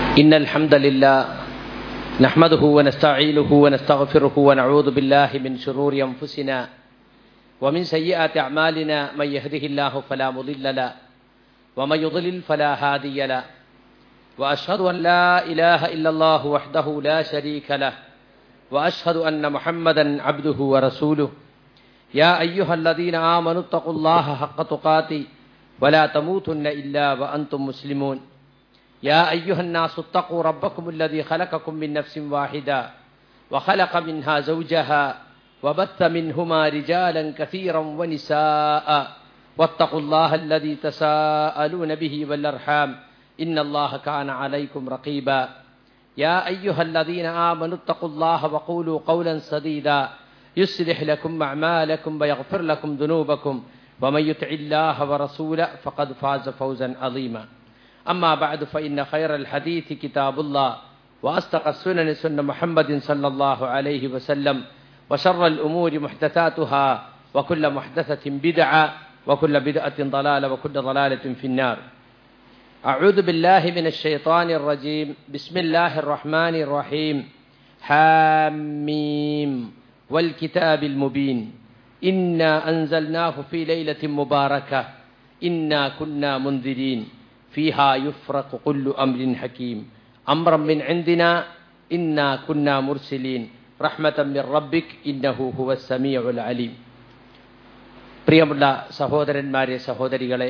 إن الحمد لله نحمده ونستعينه ونستغفره ونعوذ بالله من شرور أنفسنا ومن سيئات أعمالنا من يهده الله فلا مضل له ومن يضلل فلا هادي له وأشهد أن لا إله إلا الله وحده لا شريك له وأشهد أن محمدا عبده ورسوله يا أيها الذين آمنوا اتقوا الله حق تقاته ولا تموتن إلا وأنتم مسلمون يا أيها الناس اتقوا ربكم الذي خلقكم من نفس واحدة وخلق منها زوجها وبث منهما رجالا كثيرا ونساء واتقوا الله الذي تساءلون به والأرحام إن الله كان عليكم رقيبا يا أيها الذين آمنوا اتقوا الله وقولوا قولا سديدا يصلح لكم أعمالكم ويغفر لكم ذنوبكم ومن يطع الله ورسوله فقد فاز فوزا عظيما أما بعد فإن خير الحديث كتاب الله وأصدق السنن سنة محمد صلى الله عليه وسلم وشر الأمور محدثاتها وكل محدثة بدعة وكل بدعة ضلالة وكل ضلالة في النار أعوذ بالله من الشيطان الرجيم بسم الله الرحمن الرحيم حاميم والكتاب المبين إنا أنزلناه في ليلة مباركة إنا كنا منذرين فيها يفرق كل أمر حكيم أمرا من عندنا إنا كنا مرسلين رحمة من ربك إنه هو السميع العليم പ്രിയമുള്ള സഹോദരന്മാരെ സഹോദരികളെ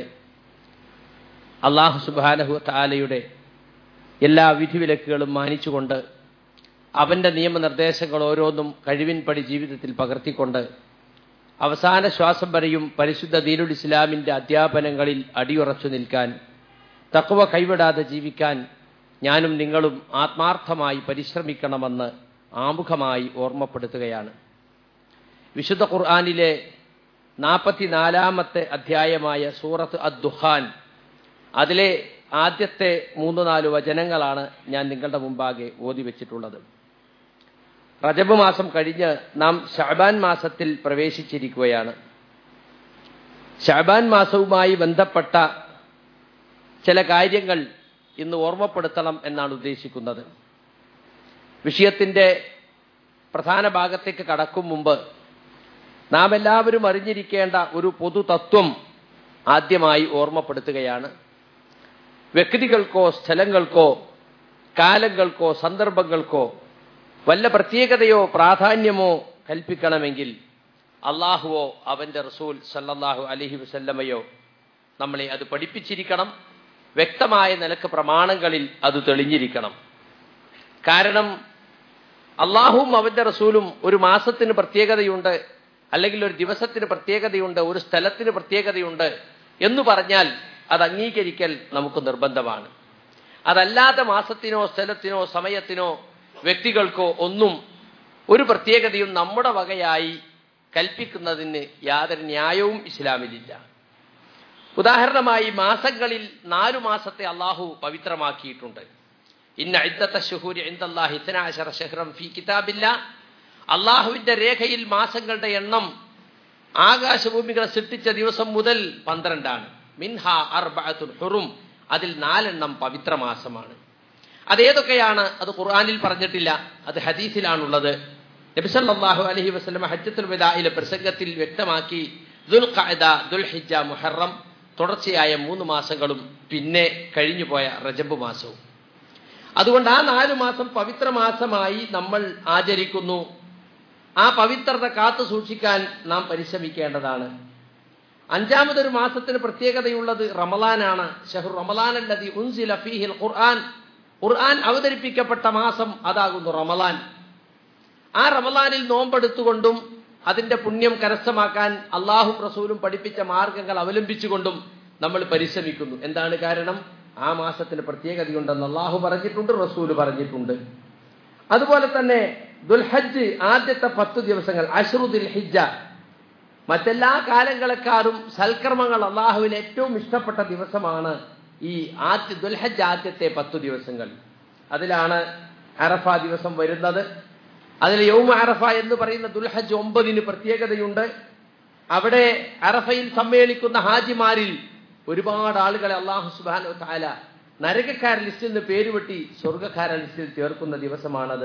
അള്ളാഹു സുബാനഹു താലയുടെ എല്ലാ വിധിവിലക്കുകളും മാനിച്ചുകൊണ്ട് അവൻ്റെ നിയമനിർദ്ദേശങ്ങൾ ഓരോന്നും കഴിവിൻപടി ജീവിതത്തിൽ പകർത്തിക്കൊണ്ട് അവസാന ശ്വാസം വരെയും പരിശുദ്ധ ദീനുൽ ഇസ്ലാമിൻ്റെ അധ്യാപനങ്ങളിൽ അടിയുറച്ചു നിൽക്കാൻ തക്കവ കൈവിടാതെ ജീവിക്കാൻ ഞാനും നിങ്ങളും ആത്മാർത്ഥമായി പരിശ്രമിക്കണമെന്ന് ആമുഖമായി ഓർമ്മപ്പെടുത്തുകയാണ് വിശുദ്ധ ഖുർആാനിലെ നാൽപ്പത്തിനാലാമത്തെ അധ്യായമായ സൂറത്ത് അദ്ദുഹാൻ അതിലെ ആദ്യത്തെ മൂന്ന് നാല് വചനങ്ങളാണ് ഞാൻ നിങ്ങളുടെ മുമ്പാകെ ഓതി വെച്ചിട്ടുള്ളത് റജബ് മാസം കഴിഞ്ഞ് നാം ഷാബാൻ മാസത്തിൽ പ്രവേശിച്ചിരിക്കുകയാണ് ഷാബാൻ മാസവുമായി ബന്ധപ്പെട്ട ചില കാര്യങ്ങൾ ഇന്ന് ഓർമ്മപ്പെടുത്തണം എന്നാണ് ഉദ്ദേശിക്കുന്നത് വിഷയത്തിന്റെ പ്രധാന ഭാഗത്തേക്ക് കടക്കും മുമ്പ് നാം എല്ലാവരും അറിഞ്ഞിരിക്കേണ്ട ഒരു പൊതു തത്വം ആദ്യമായി ഓർമ്മപ്പെടുത്തുകയാണ് വ്യക്തികൾക്കോ സ്ഥലങ്ങൾക്കോ കാലങ്ങൾക്കോ സന്ദർഭങ്ങൾക്കോ വല്ല പ്രത്യേകതയോ പ്രാധാന്യമോ കൽപ്പിക്കണമെങ്കിൽ അള്ളാഹുവോ അവന്റെ റസൂൽ സല്ലല്ലാഹു അലഹി വസല്ലമയോ നമ്മളെ അത് പഠിപ്പിച്ചിരിക്കണം വ്യക്തമായ നിലക്ക് പ്രമാണങ്ങളിൽ അത് തെളിഞ്ഞിരിക്കണം കാരണം അള്ളാഹുവും അവന്റെ റസൂലും ഒരു മാസത്തിന് പ്രത്യേകതയുണ്ട് അല്ലെങ്കിൽ ഒരു ദിവസത്തിന് പ്രത്യേകതയുണ്ട് ഒരു സ്ഥലത്തിന് പ്രത്യേകതയുണ്ട് എന്ന് പറഞ്ഞാൽ അത് അംഗീകരിക്കൽ നമുക്ക് നിർബന്ധമാണ് അതല്ലാത്ത മാസത്തിനോ സ്ഥലത്തിനോ സമയത്തിനോ വ്യക്തികൾക്കോ ഒന്നും ഒരു പ്രത്യേകതയും നമ്മുടെ വകയായി കൽപ്പിക്കുന്നതിന് യാതൊരു ന്യായവും ഇസ്ലാമിലില്ല ഉദാഹരണമായി മാസങ്ങളിൽ നാലു മാസത്തെ അള്ളാഹു പവിത്രമാക്കിയിട്ടുണ്ട് ഇന്ന ഇദ്ദത്തെ ഷുഹൂരി ഇന്ദല്ലാഹി ഇത്തനാശറ ഷഹ്റം ഫി കിതാബില്ല അള്ളാഹുവിന്റെ രേഖയിൽ മാസങ്ങളുടെ എണ്ണം ആകാശഭൂമികളെ സൃഷ്ടിച്ച ദിവസം മുതൽ പന്ത്രണ്ടാണ് മിൻഹ അർബഅത്തുൽ ഹുറും അതിൽ നാലെണ്ണം പവിത്ര മാസമാണ് അതേതൊക്കെയാണ് അത് ഖുർആാനിൽ പറഞ്ഞിട്ടില്ല അത് ഹദീസിലാണുള്ളത് നബിസല്ലാഹു അലഹി വസ്ലം ഹജ്ജത്തുൽ വിദായിലെ പ്രസംഗത്തിൽ വ്യക്തമാക്കി ദുൽ ഖഅദ ദുൽ ഹിജ മുഹറം തുടർച്ചയായ മൂന്ന് മാസങ്ങളും പിന്നെ കഴിഞ്ഞുപോയ റജബ് മാസവും അതുകൊണ്ട് ആ നാലു മാസം പവിത്ര മാസമായി നമ്മൾ ആചരിക്കുന്നു ആ പവിത്രത കാത്തു സൂക്ഷിക്കാൻ നാം പരിശ്രമിക്കേണ്ടതാണ് അഞ്ചാമതൊരു മാസത്തിന് പ്രത്യേകതയുള്ളത് റമലാനാണ് ഷഹർ റമലാനല്ലതി ഉൻസില ഫീഹിൽ ഖുർആൻ ഖുർആൻ അവതരിപ്പിക്കപ്പെട്ട മാസം അതാകുന്നു റമലാൻ ആ റമലാനിൽ നോമ്പെടുത്തുകൊണ്ടും അതിന്റെ പുണ്യം കരസ്ഥമാക്കാൻ അള്ളാഹും റസൂലും പഠിപ്പിച്ച മാർഗങ്ങൾ അവലംബിച്ചുകൊണ്ടും നമ്മൾ പരിശ്രമിക്കുന്നു എന്താണ് കാരണം ആ മാസത്തിന് പ്രത്യേകതയുണ്ടെന്ന് അള്ളാഹു പറഞ്ഞിട്ടുണ്ട് റസൂല് പറഞ്ഞിട്ടുണ്ട് അതുപോലെ തന്നെ ദുൽഹജ്ജ് ആദ്യത്തെ പത്ത് ദിവസങ്ങൾ അഷ്റു ദുൽഹിജ മറ്റെല്ലാ കാലങ്ങളെക്കാളും സൽക്കർമ്മങ്ങൾ അള്ളാഹുവിന് ഏറ്റവും ഇഷ്ടപ്പെട്ട ദിവസമാണ് ഈ ആദ്യ ദുൽഹജ്ജ് ആദ്യത്തെ പത്തു ദിവസങ്ങൾ അതിലാണ് അറഫ ദിവസം വരുന്നത് അതിൽ യൗമ അറഫ എന്ന് പറയുന്ന ദുൽഹജ്ജ് ഒമ്പതിന് പ്രത്യേകതയുണ്ട് അവിടെ അറഫയിൽ സമ്മേളിക്കുന്ന ഹാജിമാരിൽ ഒരുപാട് ആളുകളെ അള്ളാഹു സുബാനോ താല നരകക്കാര ലിസ്റ്റിൽ നിന്ന് പേരുവെട്ടി സ്വർഗക്കാര ലിസ്റ്റിൽ ചേർക്കുന്ന ദിവസമാണത്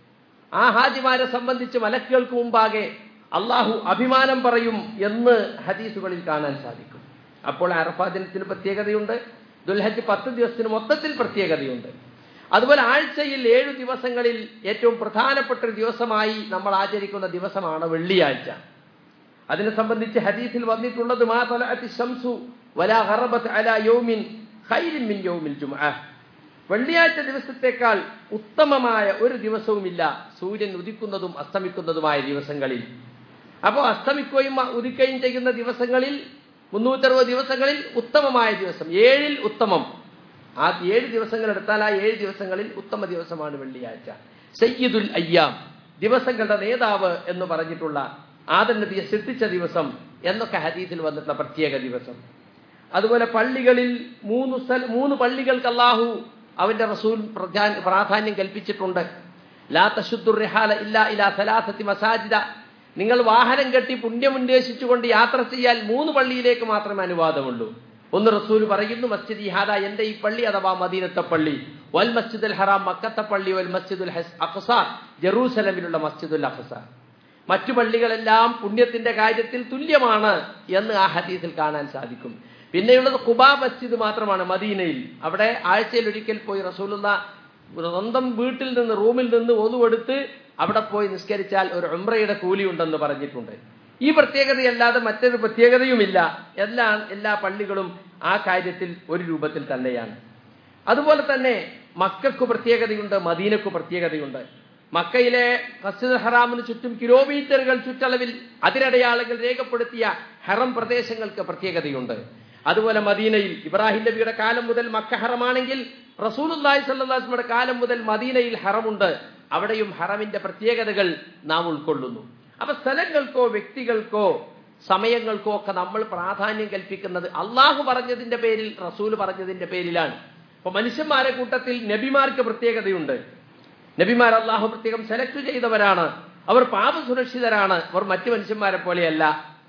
ആ ഹാജിമാരെ സംബന്ധിച്ച് മലക്കുകൾക്ക് മുമ്പാകെ അള്ളാഹു അഭിമാനം പറയും എന്ന് ഹദീസുകളിൽ കാണാൻ സാധിക്കും അപ്പോൾ അറഫാ ദിനത്തിന് പ്രത്യേകതയുണ്ട് ദുൽഹജ് പത്ത് ദിവസത്തിന് മൊത്തത്തിൽ പ്രത്യേകതയുണ്ട് അതുപോലെ ആഴ്ചയിൽ ഏഴു ദിവസങ്ങളിൽ ഏറ്റവും പ്രധാനപ്പെട്ട ഒരു ദിവസമായി നമ്മൾ ആചരിക്കുന്ന ദിവസമാണ് വെള്ളിയാഴ്ച അതിനെ സംബന്ധിച്ച് ഹദീസിൽ വന്നിട്ടുള്ളത് മാ തലഅത്തി ശംസു വലാ ഖറബത് അലാ യൗമിൻ ഖൈരിൻ മിൻ യൗമിൽ ജുംഅ വെള്ളിയാഴ്ച ദിവസത്തേക്കാൾ ഉത്തമമായ ഒരു ദിവസവുമില്ല സൂര്യൻ ഉദിക്കുന്നതും അസ്തമിക്കുന്നതുമായ ദിവസങ്ങളിൽ അപ്പോൾ അസ്തമിക്കുകയും ഉദിക്കുകയും ചെയ്യുന്ന ദിവസങ്ങളിൽ മുന്നൂറ്ററുപത് ദിവസങ്ങളിൽ ഉത്തമമായ ദിവസം ഏഴിൽ ഉത്തമം ആ ഏഴ് ദിവസങ്ങൾ എടുത്താൽ ആ ഏഴ് ദിവസങ്ങളിൽ ഉത്തമ ദിവസമാണ് വെള്ളിയാഴ്ച സയ്യിദുൽ അയ്യാം ദിവസങ്ങളുടെ നേതാവ് എന്ന് പറഞ്ഞിട്ടുള്ള ആദൻ നബിയെ സൃഷ്ടിച്ച ദിവസം എന്നൊക്കെ ഹദീസിൽ വന്നിട്ടുള്ള പ്രത്യേക ദിവസം അതുപോലെ പള്ളികളിൽ മൂന്ന് സ്ഥല മൂന്ന് പള്ളികൾക്ക് അല്ലാഹു അവന്റെ റസൂൽ പ്രധാന- പ്രാധാന്യം കൽപ്പിച്ചിട്ടുണ്ട് ലാ തശുദ്ദുർ റിഹാല ഇല്ലാ ഇലാ സലാസത്തി മസാജിദ നിങ്ങൾ വാഹനം കെട്ടി പുണ്യമുന്വേഷിച്ചുകൊണ്ട് യാത്ര ചെയ്യാൻ മൂന്ന് പള്ളിയിലേക്ക് മാത്രമേ അനുവാദമുള്ളൂ ഒന്ന് റസൂൽ പറയുന്നു മസ്ജിദ് ഇഹാദ എന്റെ ഈ പള്ളി അഥവാ മദീനത്തെ പള്ളി വൽ മസ്ജിദുൽ ഹറാം മക്കത്തെ പള്ളി വൽ മസ്ജിദുൽ ഹസ് അഖ്സ ജെറൂസലമിലുള്ള മസ്ജിദുൽ അഖ്സ മറ്റു പള്ളികളെല്ലാം പുണ്യത്തിന്റെ കാര്യത്തിൽ തുല്യമാണ് എന്ന് ആ ഹദീസിൽ കാണാൻ സാധിക്കും പിന്നെയുള്ളത് കുബാ മസ്ജിദ് മാത്രമാണ് മദീനയിൽ അവിടെ ആഴ്ചയിൽ ഒരിക്കൽ പോയി റസൂലുള്ള സ്വന്തം വീട്ടിൽ നിന്ന് റൂമിൽ നിന്ന് ഒതുവെടുത്ത് അവിടെ പോയി നിസ്കരിച്ചാൽ ഒരു ഉംറയുടെ കൂലി ഉണ്ടെന്ന് പറഞ്ഞിട്ടുണ്ട് ഈ പ്രത്യേകതയല്ലാതെ മറ്റൊരു പ്രത്യേകതയുമില്ല എല്ലാ എല്ലാ പള്ളികളും ആ കാര്യത്തിൽ ഒരു രൂപത്തിൽ തന്നെയാണ് അതുപോലെ തന്നെ മക്കൾക്ക് പ്രത്യേകതയുണ്ട് മദീനക്ക് പ്രത്യേകതയുണ്ട് മക്കയിലെ മസ്ജിദ് ഹറാമിന് ചുറ്റും കിലോമീറ്ററുകൾ ചുറ്റളവിൽ അതിരടയാളങ്ങൾ രേഖപ്പെടുത്തിയ ഹറം പ്രദേശങ്ങൾക്ക് പ്രത്യേകതയുണ്ട് അതുപോലെ മദീനയിൽ ഇബ്രാഹിം നബിയുടെ കാലം മുതൽ മക്ക ഹറമാണെങ്കിൽ റസൂലുല്ലാഹി സ്വല്ലല്ലാഹുയുടെ കാലം മുതൽ മദീനയിൽ ഹറമുണ്ട് അവിടെയും ഹറമിന്റെ പ്രത്യേകതകൾ നാം ഉൾക്കൊള്ളുന്നു അപ്പൊ സ്ഥലങ്ങൾക്കോ വ്യക്തികൾക്കോ സമയങ്ങൾക്കോ ഒക്കെ നമ്മൾ പ്രാധാന്യം കൽപ്പിക്കുന്നത് അള്ളാഹു പറഞ്ഞതിന്റെ പേരിൽ റസൂൽ പറഞ്ഞതിന്റെ പേരിലാണ് അപ്പൊ മനുഷ്യന്മാരെ കൂട്ടത്തിൽ നബിമാർക്ക് പ്രത്യേകതയുണ്ട് നബിമാർ അള്ളാഹു പ്രത്യേകം സെലക്ട് ചെയ്തവരാണ് അവർ പാപസുരക്ഷിതരാണ് അവർ മറ്റു മനുഷ്യന്മാരെ പോലെയല്ല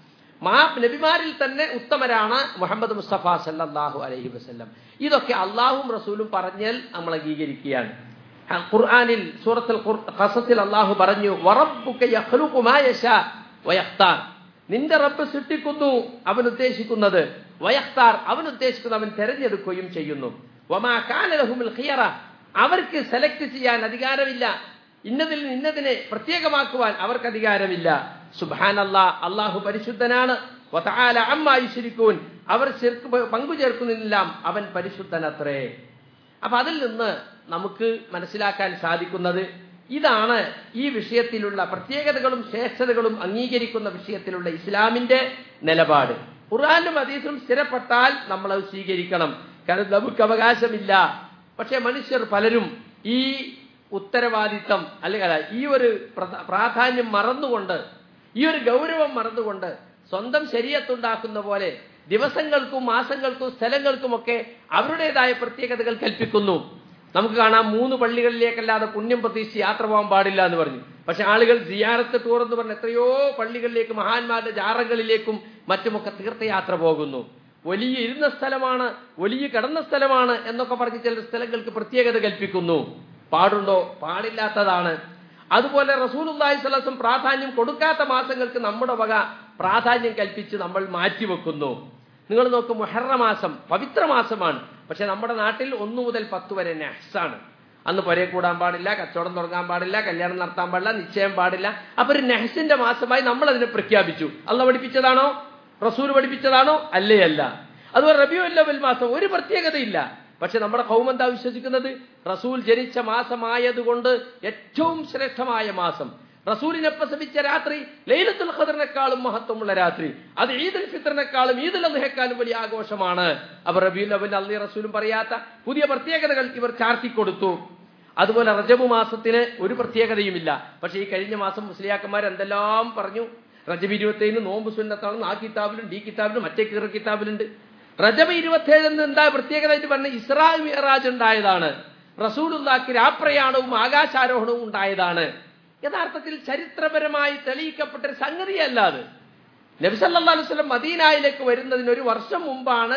മാ നബിമാരിൽ തന്നെ ഉത്തമരാണ് മുഹമ്മദ് മുസ്തഫ സല്ലല്ലാഹു അലൈഹി വസല്ലം ഇതൊക്കെ അള്ളാഹും റസൂലും പറഞ്ഞാൽ നമ്മൾ അംഗീകരിക്കുകയാണ് ഖുർആനിൽ സൂറത്തുൽ ഖസസിൽ അള്ളാഹു പറഞ്ഞു വറബ്ബുക യഖ്ലുഖു മാ യശാ വയഖ്താർ നിന്റെ റബ്ബ് സൃഷ്ടിക്കുന്നു അവൻ ഉദ്ദേശിക്കുന്നത് വയഖ്താർ അവൻ ഉദ്ദേശിക്കുന്നത് അവൻ തെരഞ്ഞെടുക്കുകയും ചെയ്യുന്നു വമാ കാന ലഹുൽ ഖിയറ അവർക്ക് സെലക്ട് ചെയ്യാൻ അധികാരമില്ല ഇന്നതിൽ നിന്ന് ഇന്നതിനെ പ്രത്യേകമാക്കുവാൻ അവർക്ക് അധികാരമില്ല സുബാൻ അല്ലാ അള്ളാഹു പരിശുദ്ധനാണ് വതആല അമ്മാ യുശ്രികൂൻ അവർ ശിർക്ക് പങ്കു ചേർക്കുന്നില്ലാം അവൻ പരിശുദ്ധനത്രേ അപ്പൊ അതിൽ നിന്ന് നമുക്ക് മനസ്സിലാക്കാൻ സാധിക്കുന്നത് ഇതാണ് ഈ വിഷയത്തിലുള്ള പ്രത്യേകതകളും ശ്രേഷ്ഠതകളും അംഗീകരിക്കുന്ന വിഷയത്തിലുള്ള ഇസ്ലാമിന്റെ നിലപാട് ഖുർആാനും ഹദീസും സ്ഥിരപ്പെട്ടാൽ നമ്മൾ അത് സ്വീകരിക്കണം കാരണം നമുക്ക് അവകാശമില്ല പക്ഷെ മനുഷ്യർ പലരും ഈ ഉത്തരവാദിത്തം അല്ലെങ്കിൽ അല്ല, ഈ ഒരു പ്രധ- പ്രാധാന്യം മറന്നുകൊണ്ട് ഈ ഒരു ഗൗരവം മറന്നുകൊണ്ട് സ്വന്തം ശരീരത്തുണ്ടാക്കുന്ന പോലെ ദിവസങ്ങൾക്കും മാസങ്ങൾക്കും സ്ഥലങ്ങൾക്കുമൊക്കെ അവരുടേതായ പ്രത്യേകതകൾ കൽപ്പിക്കുന്നു നമുക്ക് കാണാം മൂന്ന് പള്ളികളിലേക്കല്ലാതെ പുണ്യം പ്രതീക്ഷിച്ച് യാത്ര പോകാൻ പാടില്ല എന്ന് പറഞ്ഞു പക്ഷെ ആളുകൾ സിയാറത്ത് ടൂർ എന്ന് പറഞ്ഞ എത്രയോ പള്ളികളിലേക്ക് മഹാന്മാരുടെ ജാറകളിലേക്കും മറ്റുമൊക്കെ തീർത്ഥയാത്ര പോകുന്നു വലിയ ഇരുന്ന സ്ഥലമാണ് വലിയ കിടന്ന സ്ഥലമാണ് എന്നൊക്കെ പറഞ്ഞ് ചില സ്ഥലങ്ങൾക്ക് പ്രത്യേകത കൽപ്പിക്കുന്നു പാടുണ്ടോ പാടില്ലാത്തതാണ് അതുപോലെ റസൂലുള്ളാഹി സ്വലം പ്രാധാന്യം കൊടുക്കാത്ത മാസങ്ങൾക്ക് നമ്മുടെ വക പ്രാധാന്യം കൽപ്പിച്ച് നമ്മൾ മാറ്റിവെക്കുന്നു നിങ്ങൾ നോക്കും മുഹറ മാസം പവിത്ര മാസമാണ് പക്ഷെ നമ്മുടെ നാട്ടിൽ ഒന്നു മുതൽ പത്ത് വരെ നെഹ്സാണ് അന്ന് പുരയെ കൂടാൻ പാടില്ല കച്ചവടം തുടങ്ങാൻ പാടില്ല കല്യാണം നടത്താൻ പാടില്ല നിശ്ചയം പാടില്ല അപ്പൊ ഒരു നെഹ്സിന്റെ മാസമായി നമ്മൾ അതിനെ പ്രഖ്യാപിച്ചു അള്ള പഠിപ്പിച്ചതാണോ റസൂൽ പഠിപ്പിച്ചതാണോ അല്ലേ അല്ല അതുപോലെ റബിയു അല്ലവൽ മാസം ഒരു പ്രത്യേകതയില്ല പക്ഷെ നമ്മുടെ കൗമ എന്താ വിശ്വസിക്കുന്നത് റസൂൽ ജനിച്ച മാസമായതുകൊണ്ട് ഏറ്റവും ശ്രേഷ്ഠമായ മാസം റസൂലിനെ പ്രസവിച്ച രാത്രി ലൈലത്തുൽ ഖദറിനേക്കാളും മഹത്വമുള്ള രാത്രി അത് ഈദുൽ ഫിത്തറിനേക്കാളും ഈദുൽ അദ്ഹയേക്കാളും വലിയ ആഘോഷമാണ് അവർ റബിയുൽ അവൽ അള്ളി റസൂലും പറയാത്ത പുതിയ പ്രത്യേകതകൾ ഇവർ ചാർത്തിക്കൊടുത്തു അതുപോലെ റജബ് മാസത്തിന് ഒരു പ്രത്യേകതയുമില്ല പക്ഷെ ഈ കഴിഞ്ഞ മാസം മുസ്ലിയാക്കന്മാർ എന്തെല്ലാം പറഞ്ഞു റജബ് ഇരുപത്തേഴിന് നോമ്പ് സുന്നത്താണെന്ന് ആ കിതാബിലും ഡി കിതാബിലും മറ്റേ കീറ കിതാബിലുണ്ട് റജബ് ഇരുപത്തേഴിന് എന്താ പ്രത്യേകതയായിട്ട് പറഞ്ഞ ഇസ്രാ മിറാജ് ഉണ്ടായതാണ് റസൂലുള്ളാക്ക് രാപ്രയാണവും ആകാശാരോഹണവും ഉണ്ടായതാണ് യഥാർത്ഥത്തിൽ ചരിത്രപരമായി തെളിയിക്കപ്പെട്ട ഒരു സംഗതിയല്ല അത് നബി സല്ലല്ലാഹു അലൈഹി വസല്ലം മദീനയിലേക്ക് വരുന്നതിന് ഒരു വർഷം മുമ്പാണ്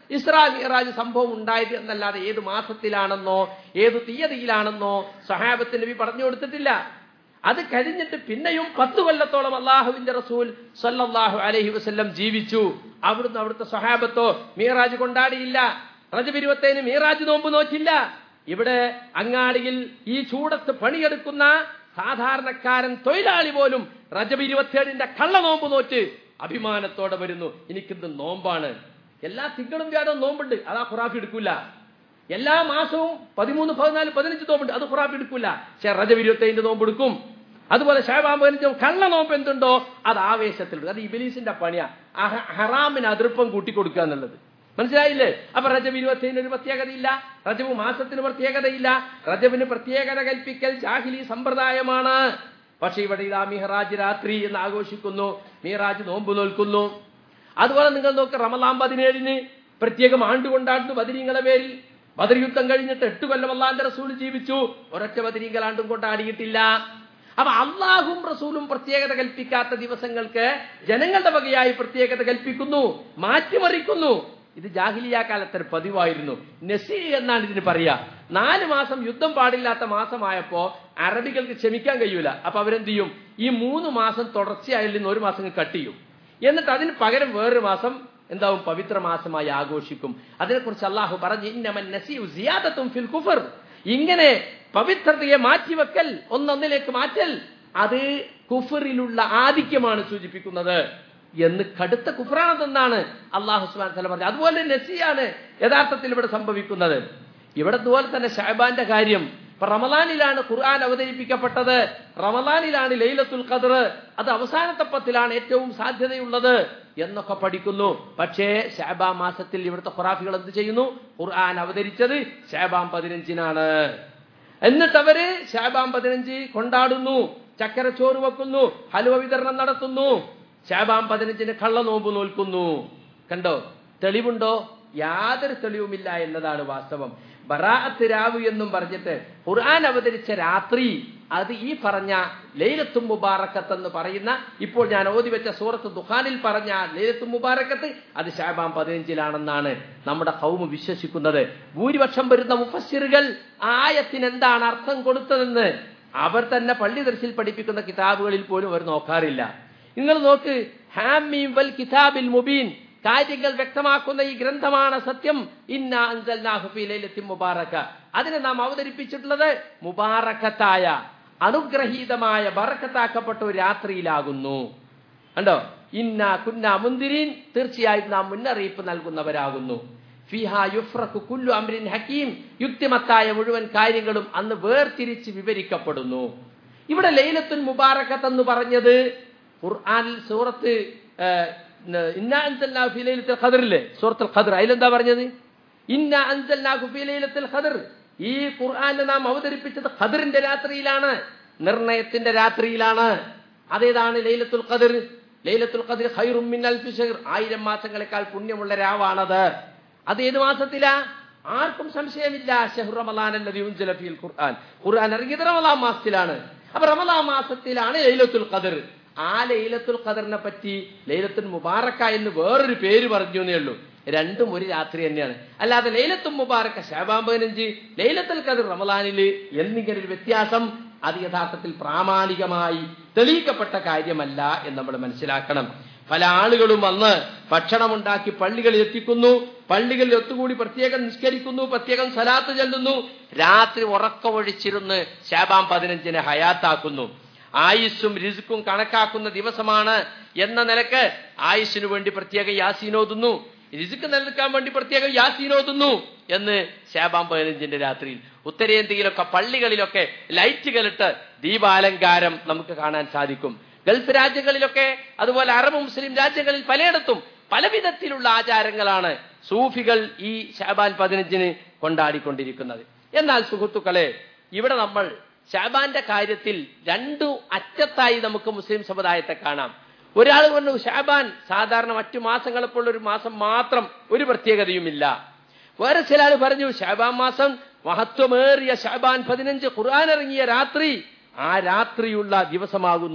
ഇസ്രാ മിറാജ് സംഭവം ഉണ്ടായത് എന്നല്ലാതെ ഏത് മാസത്തിലാണെന്നോ ഏത് തീയതിയിലാണെന്നോ സഹാബത്ത് നബി പറഞ്ഞു കൊടുത്തിട്ടില്ല അത് കഴിഞ്ഞിട്ട് പിന്നെയും പത്ത് കൊല്ലത്തോളം അള്ളാഹുവിന്റെ റസൂൽ സല്ലല്ലാഹു അലൈഹി വസല്ലം ജീവിച്ചു അവിടുന്ന് അവിടുത്തെ സഹാബത്തോ മീറാജ് കൊണ്ടാടിയില്ല റജബ് ഇരുപത്തേന് മീറാജ് നോമ്പ് നോക്കില്ല ഇവിടെ അങ്ങാടിയിൽ ഈ ചൂടത്ത് പണിയെടുക്കുന്ന സാധാരണക്കാരൻ തൊഴിലാളി പോലും റജബ് ഇരുപത്തിയേഴിന്റെ കള്ള നോമ്പ് നോറ്റ് അഭിമാനത്തോടെ വരുന്നു എനിക്കിന്ന് നോമ്പാണ് എല്ലാ തിങ്കളും വ്യാഴവും നോമ്പുണ്ട് അതാ ഖുറാഫി എടുക്കൂല എല്ലാ മാസവും പതിമൂന്ന് പതിനാല് പതിനഞ്ച് നോമ്പുണ്ട് അത് ഖുറാഫി എടുക്കൂല പക്ഷെ റജബ് ഇരുപത്തേഴിന്റെ നോമ്പ് എടുക്കും അതുപോലെ ഷാബാൻ പതിനഞ്ചും കള്ള നോമ്പ് എന്തുണ്ടോ അത് ആവേശത്തിലുണ്ട് അത് ഇബിലീസിന്റെ പണിയാ ആ ഹ- ഹറാമിന് അതിർപ്പം കൂട്ടിക്കൊടുക്കുക എന്നുള്ളത് മനസ്സിലായില്ലേ അപ്പൊ റജബ് ഇരുപത്തിയേഴിന് ഒരു പ്രത്യേകതയില്ല റജബ് മാസത്തിന് പ്രത്യേകതയില്ല റജബിന് പ്രത്യേകത കൽപ്പിക്കൽ ജാഹിലി സമ്പ്രദായമാണ് പക്ഷെ ഇവിടെ ഇതാ മിഹറാജ് രാത്രി എന്ന് ആഘോഷിക്കുന്നു മീറാജ് നോമ്പ് നോൽക്കുന്നു അതുപോലെ നിങ്ങൾ നോക്ക് റമലാം പതിനേഴിന് പ്രത്യേകം ആണ്ട് കൊണ്ടാടുന്നു ബദരീങ്ങളെ പേരിൽ ബദർ യുദ്ധം കഴിഞ്ഞിട്ട് എട്ട് കൊല്ലം അള്ളാന്റെ റസൂൽ ജീവിച്ചു ഒരൊറ്റ ബദരീങ്ങൾ ആണ്ടും കൊണ്ടാടിയിട്ടില്ല അപ്പൊ അള്ളാഹും റസൂലും പ്രത്യേകത കൽപ്പിക്കാത്ത ദിവസങ്ങൾക്ക് ജനങ്ങളുടെ വകയായി പ്രത്യേകത കൽപ്പിക്കുന്നു മാറ്റിമറിക്കുന്നു ഇത് ജാഹിലിയ കാലത്തൊരു പതിവായിരുന്നു നസി എന്നാണ് ഇതിന് പറയാ നാല് മാസം യുദ്ധം പാടില്ലാത്ത മാസമായപ്പോ അറബികൾക്ക് ക്ഷമിക്കാൻ കഴിയൂല അപ്പൊ അവരെന്ത് ചെയ്യും ഈ മൂന്ന് മാസം തുടർച്ചയായിൽ നിന്ന് ഒരു മാസം കട്ട് ചെയ്യും എന്നിട്ട് അതിന് പകരം വേറൊരു മാസം എന്താവും പവിത്ര മാസമായി ആഘോഷിക്കും അതിനെക്കുറിച്ച് അള്ളാഹു പറഞ്ഞു ഇന്നമൻ നസീഉ സിയാദത്തും ഫിൽ കുഫർ ഇങ്ങനെ പവിത്രതയെ മാറ്റിവെക്കൽ ഒന്നൊന്നിലേക്ക് മാറ്റൽ അത് കുഫറിലുള്ള ആധിക്യമാണ് സൂചിപ്പിക്കുന്നത് എന്ന് കടുത്ത കുഫറാണെന്നാണ് അള്ളാഹു സുബാൻ തല പറഞ്ഞത് അതുപോലെ നസിയാണ് യഥാർത്ഥത്തിൽ ഇവിടെ സംഭവിക്കുന്നത് ഇവിടെ അതുപോലെ തന്നെ ഷഹബാന്റെ കാര്യം ഇപ്പൊ റമദാനിലാണ് ഖുർആൻ അവതരിപ്പിക്കപ്പെട്ടത് റമദാനിലാണ് ലൈലത്തുൽ ഖദർ അത് അവസാനത്തെ പത്തിലാണ് ഏറ്റവും സാധ്യതയുള്ളത് എന്നൊക്കെ പഠിക്കുന്നു പക്ഷേ ഷാബാ മാസത്തിൽ ഇവിടുത്തെ ഖുറാഫികൾ എന്ത് ചെയ്യുന്നു ഖുർആൻ അവതരിച്ചത് ഷാബാം പതിനഞ്ചിനാണ് എന്നിട്ട് അവര് ഷാബാം പതിനഞ്ച് കൊണ്ടാടുന്നു ചക്കര ചോറ് വെക്കുന്നു ഹലുവ വിതരണം നടത്തുന്നു ഷാബാം പതിനഞ്ചിന് കള്ള നോമ്പ് നോൽക്കുന്നു കണ്ടോ തെളിവുണ്ടോ യാതൊരു തെളിവുമില്ല എന്നതാണ് വാസ്തവം ബറാഅത്ത് രാവ് എന്നും പറഞ്ഞിട്ട് ഖുർആൻ അവതരിച്ച രാത്രി അത് ഈ പറഞ്ഞ ലൈലത്തും മുബാറക്കത്ത് എന്ന് പറയുന്ന ഇപ്പോൾ ഞാൻ ഓതി വെച്ച സൂറത്ത് ദുഖാനിൽ പറഞ്ഞ ലൈലത്തും മുബാറക്കത്ത് അത് ഷാബാം പതിനഞ്ചിലാണെന്നാണ് നമ്മുടെ കൗമ് വിശ്വസിക്കുന്നത് ഭൂരിപക്ഷം വരുന്ന മുഫസ്സിറുകൾ ആയത്തിന് എന്താണ് അർത്ഥം കൊടുത്തതെന്ന് അവർ തന്നെ പള്ളി ദർശിൽ പഠിപ്പിക്കുന്ന കിതാബുകളിൽ പോലും അവർ നോക്കാറില്ല നിങ്ങൾ നോക്ക് ഹാമീം വൽ കിതാബിൽ മുബീൻ കാര്യങ്ങൾ വ്യക്തമാക്കുന്ന ഈ ഗ്രന്ഥമാണ് സത്യം ഇന്ന അൻസൽനാഹു ഫീ ലൈലത്തിൻ മുബാറക അതിനെ നാം അവതരിപ്പിച്ചിട്ടുള്ളത് മുബാറക്കത്തായ അനുഗ്രഹീതമായ ബറക്കത്താക്കപ്പെട്ട ഒരു രാത്രിയിലാകുന്നു കണ്ടോ ഇന്ന കുന്ന മുന്തിരീൻ തീർച്ചയായും നാം മുന്നറിയിപ്പ് നൽകുന്നവരാകുന്നു ഫിഹ യുഫ്രഖു കുല്ലു അംരിൻ ഹക്കീം യുക്തിമത്തായ മുഴുവൻ കാര്യങ്ങളും അന്ന് വേർതിരിച്ച് വിവരിക്കപ്പെടുന്നു ഇവിടെ ലൈലത്തുൽ മുബാറക്കത്ത് എന്ന് പറഞ്ഞത് ഖുർആനിൽ സൂറത്ത് ഇന്ന അൻസൽനാഹു ഫീ ലൈലത്തുൽ ഖദറിലെ സൂറത്തുൽ ഖദർ അതിലെന്താ പറഞ്ഞത് ഇന്ന അൻസൽനാഹു ഫീ ലൈലത്തുൽ ഖദർ ഈ ഖുർആനെ നാം അവതരിപ്പിച്ചത് ഖദറിന്റെ രാത്രിയിലാണ് നിർണയത്തിന്റെ രാത്രിയിലാണ് അതേതാണ് ലൈലത്തുൽ ഖദർ ലൈലത്തുൽ ഖദർ ഖൈറും മിൻ അൽഫി ഷഹർ ആയിരം മാസങ്ങളെക്കാൾ പുണ്യമുള്ള രാവാണത് അത് ഏത് മാസത്തിലാ ആർക്കും സംശയമില്ല ഷഹ്റു റമളാൻ അല്ലദീ ഉൻസില ഫീൽ ഖുർആൻ ഖുർആൻ ഇറങ്ങിയത് റമളാൻ മാസത്തിലാണ് അപ്പൊ റമളാൻ മാസത്തിലാണ് ലൈലത്തുൽ ഖദർ ആ ലൈലത്തുൽ ഖദറിനെ പറ്റി ലൈലത്തുൽ മുബാറക്ക എന്ന് വേറൊരു പേര് പറഞ്ഞു എന്നേ ഉള്ളൂ രണ്ടും ഒരു രാത്രി തന്നെയാണ് അല്ലാതെ ലൈലത്തുൽ മുബാറക്ക ഷാബാൻ പതിനഞ്ച് ലൈലത്തുൽ ഖദർ റമളാനില് എന്നിങ്ങനെ ഒരു വ്യത്യാസം അത് യഥാർത്ഥത്തിൽ പ്രാമാണികമായി തെളിയിക്കപ്പെട്ട കാര്യമല്ല എന്ന് നമ്മൾ മനസ്സിലാക്കണം പല ആളുകളും വന്ന് ഭക്ഷണമുണ്ടാക്കി പള്ളികളിൽ എത്തിക്കുന്നു പള്ളികളിൽ ഒത്തുകൂടി പ്രത്യേകം നിസ്കരിക്കുന്നു പ്രത്യേകം സലാത്ത് ചെല്ലുന്നു രാത്രി ഉറക്കമൊഴിച്ചിരുന്ന് ശാബാം പതിനഞ്ചിനെ ഹയാത്താക്കുന്നു ആയുസ്സും രിസുക്കും കണക്കാക്കുന്ന ദിവസമാണ് എന്ന നിലക്ക് ആയുസ്സിനു വേണ്ടി പ്രത്യേക യാസീനോതുന്നു രിസുക്ക് നൽകാൻ വേണ്ടി പ്രത്യേകം യാസീനോതുന്നു എന്ന് ശാബാം പതിനഞ്ചിന്റെ രാത്രിയിൽ ഉത്തരേന്ത്യയിലൊക്കെ പള്ളികളിലൊക്കെ ലൈറ്റുകളിട്ട് ദീപാലങ്കാരം നമുക്ക് കാണാൻ സാധിക്കും ഗൾഫ് രാജ്യങ്ങളിലൊക്കെ അതുപോലെ അറബ് മുസ്ലിം രാജ്യങ്ങളിൽ പലയിടത്തും പല വിധത്തിലുള്ള ആചാരങ്ങളാണ് സൂഫികൾ ഈ ഷാബാൻ പതിനഞ്ചിന് കൊണ്ടാടിക്കൊണ്ടിരിക്കുന്നത് എന്നാൽ സുഹൃത്തുക്കളെ ഇവിടെ നമ്മൾ ഷാബാന്റെ കാര്യത്തിൽ രണ്ടു അറ്റത്തായി നമുക്ക് മുസ്ലിം സമുദായത്തെ കാണാം ഒരാൾ പറഞ്ഞു ഷാബാൻ സാധാരണ മറ്റു മാസങ്ങളെപ്പോൾ ഒരു മാസം മാത്രം ഒരു പ്രത്യേകതയുമില്ല വേറെ ചില ആൾ പറഞ്ഞു ഷാബാൻ മാസം മഹത്വമേറിയ ഷാബാൻ പതിനഞ്ച് ഖുർആൻ ഇറങ്ങിയ രാത്രി ആ രാത്രിയുള്ള ദിവസമാകുന്നു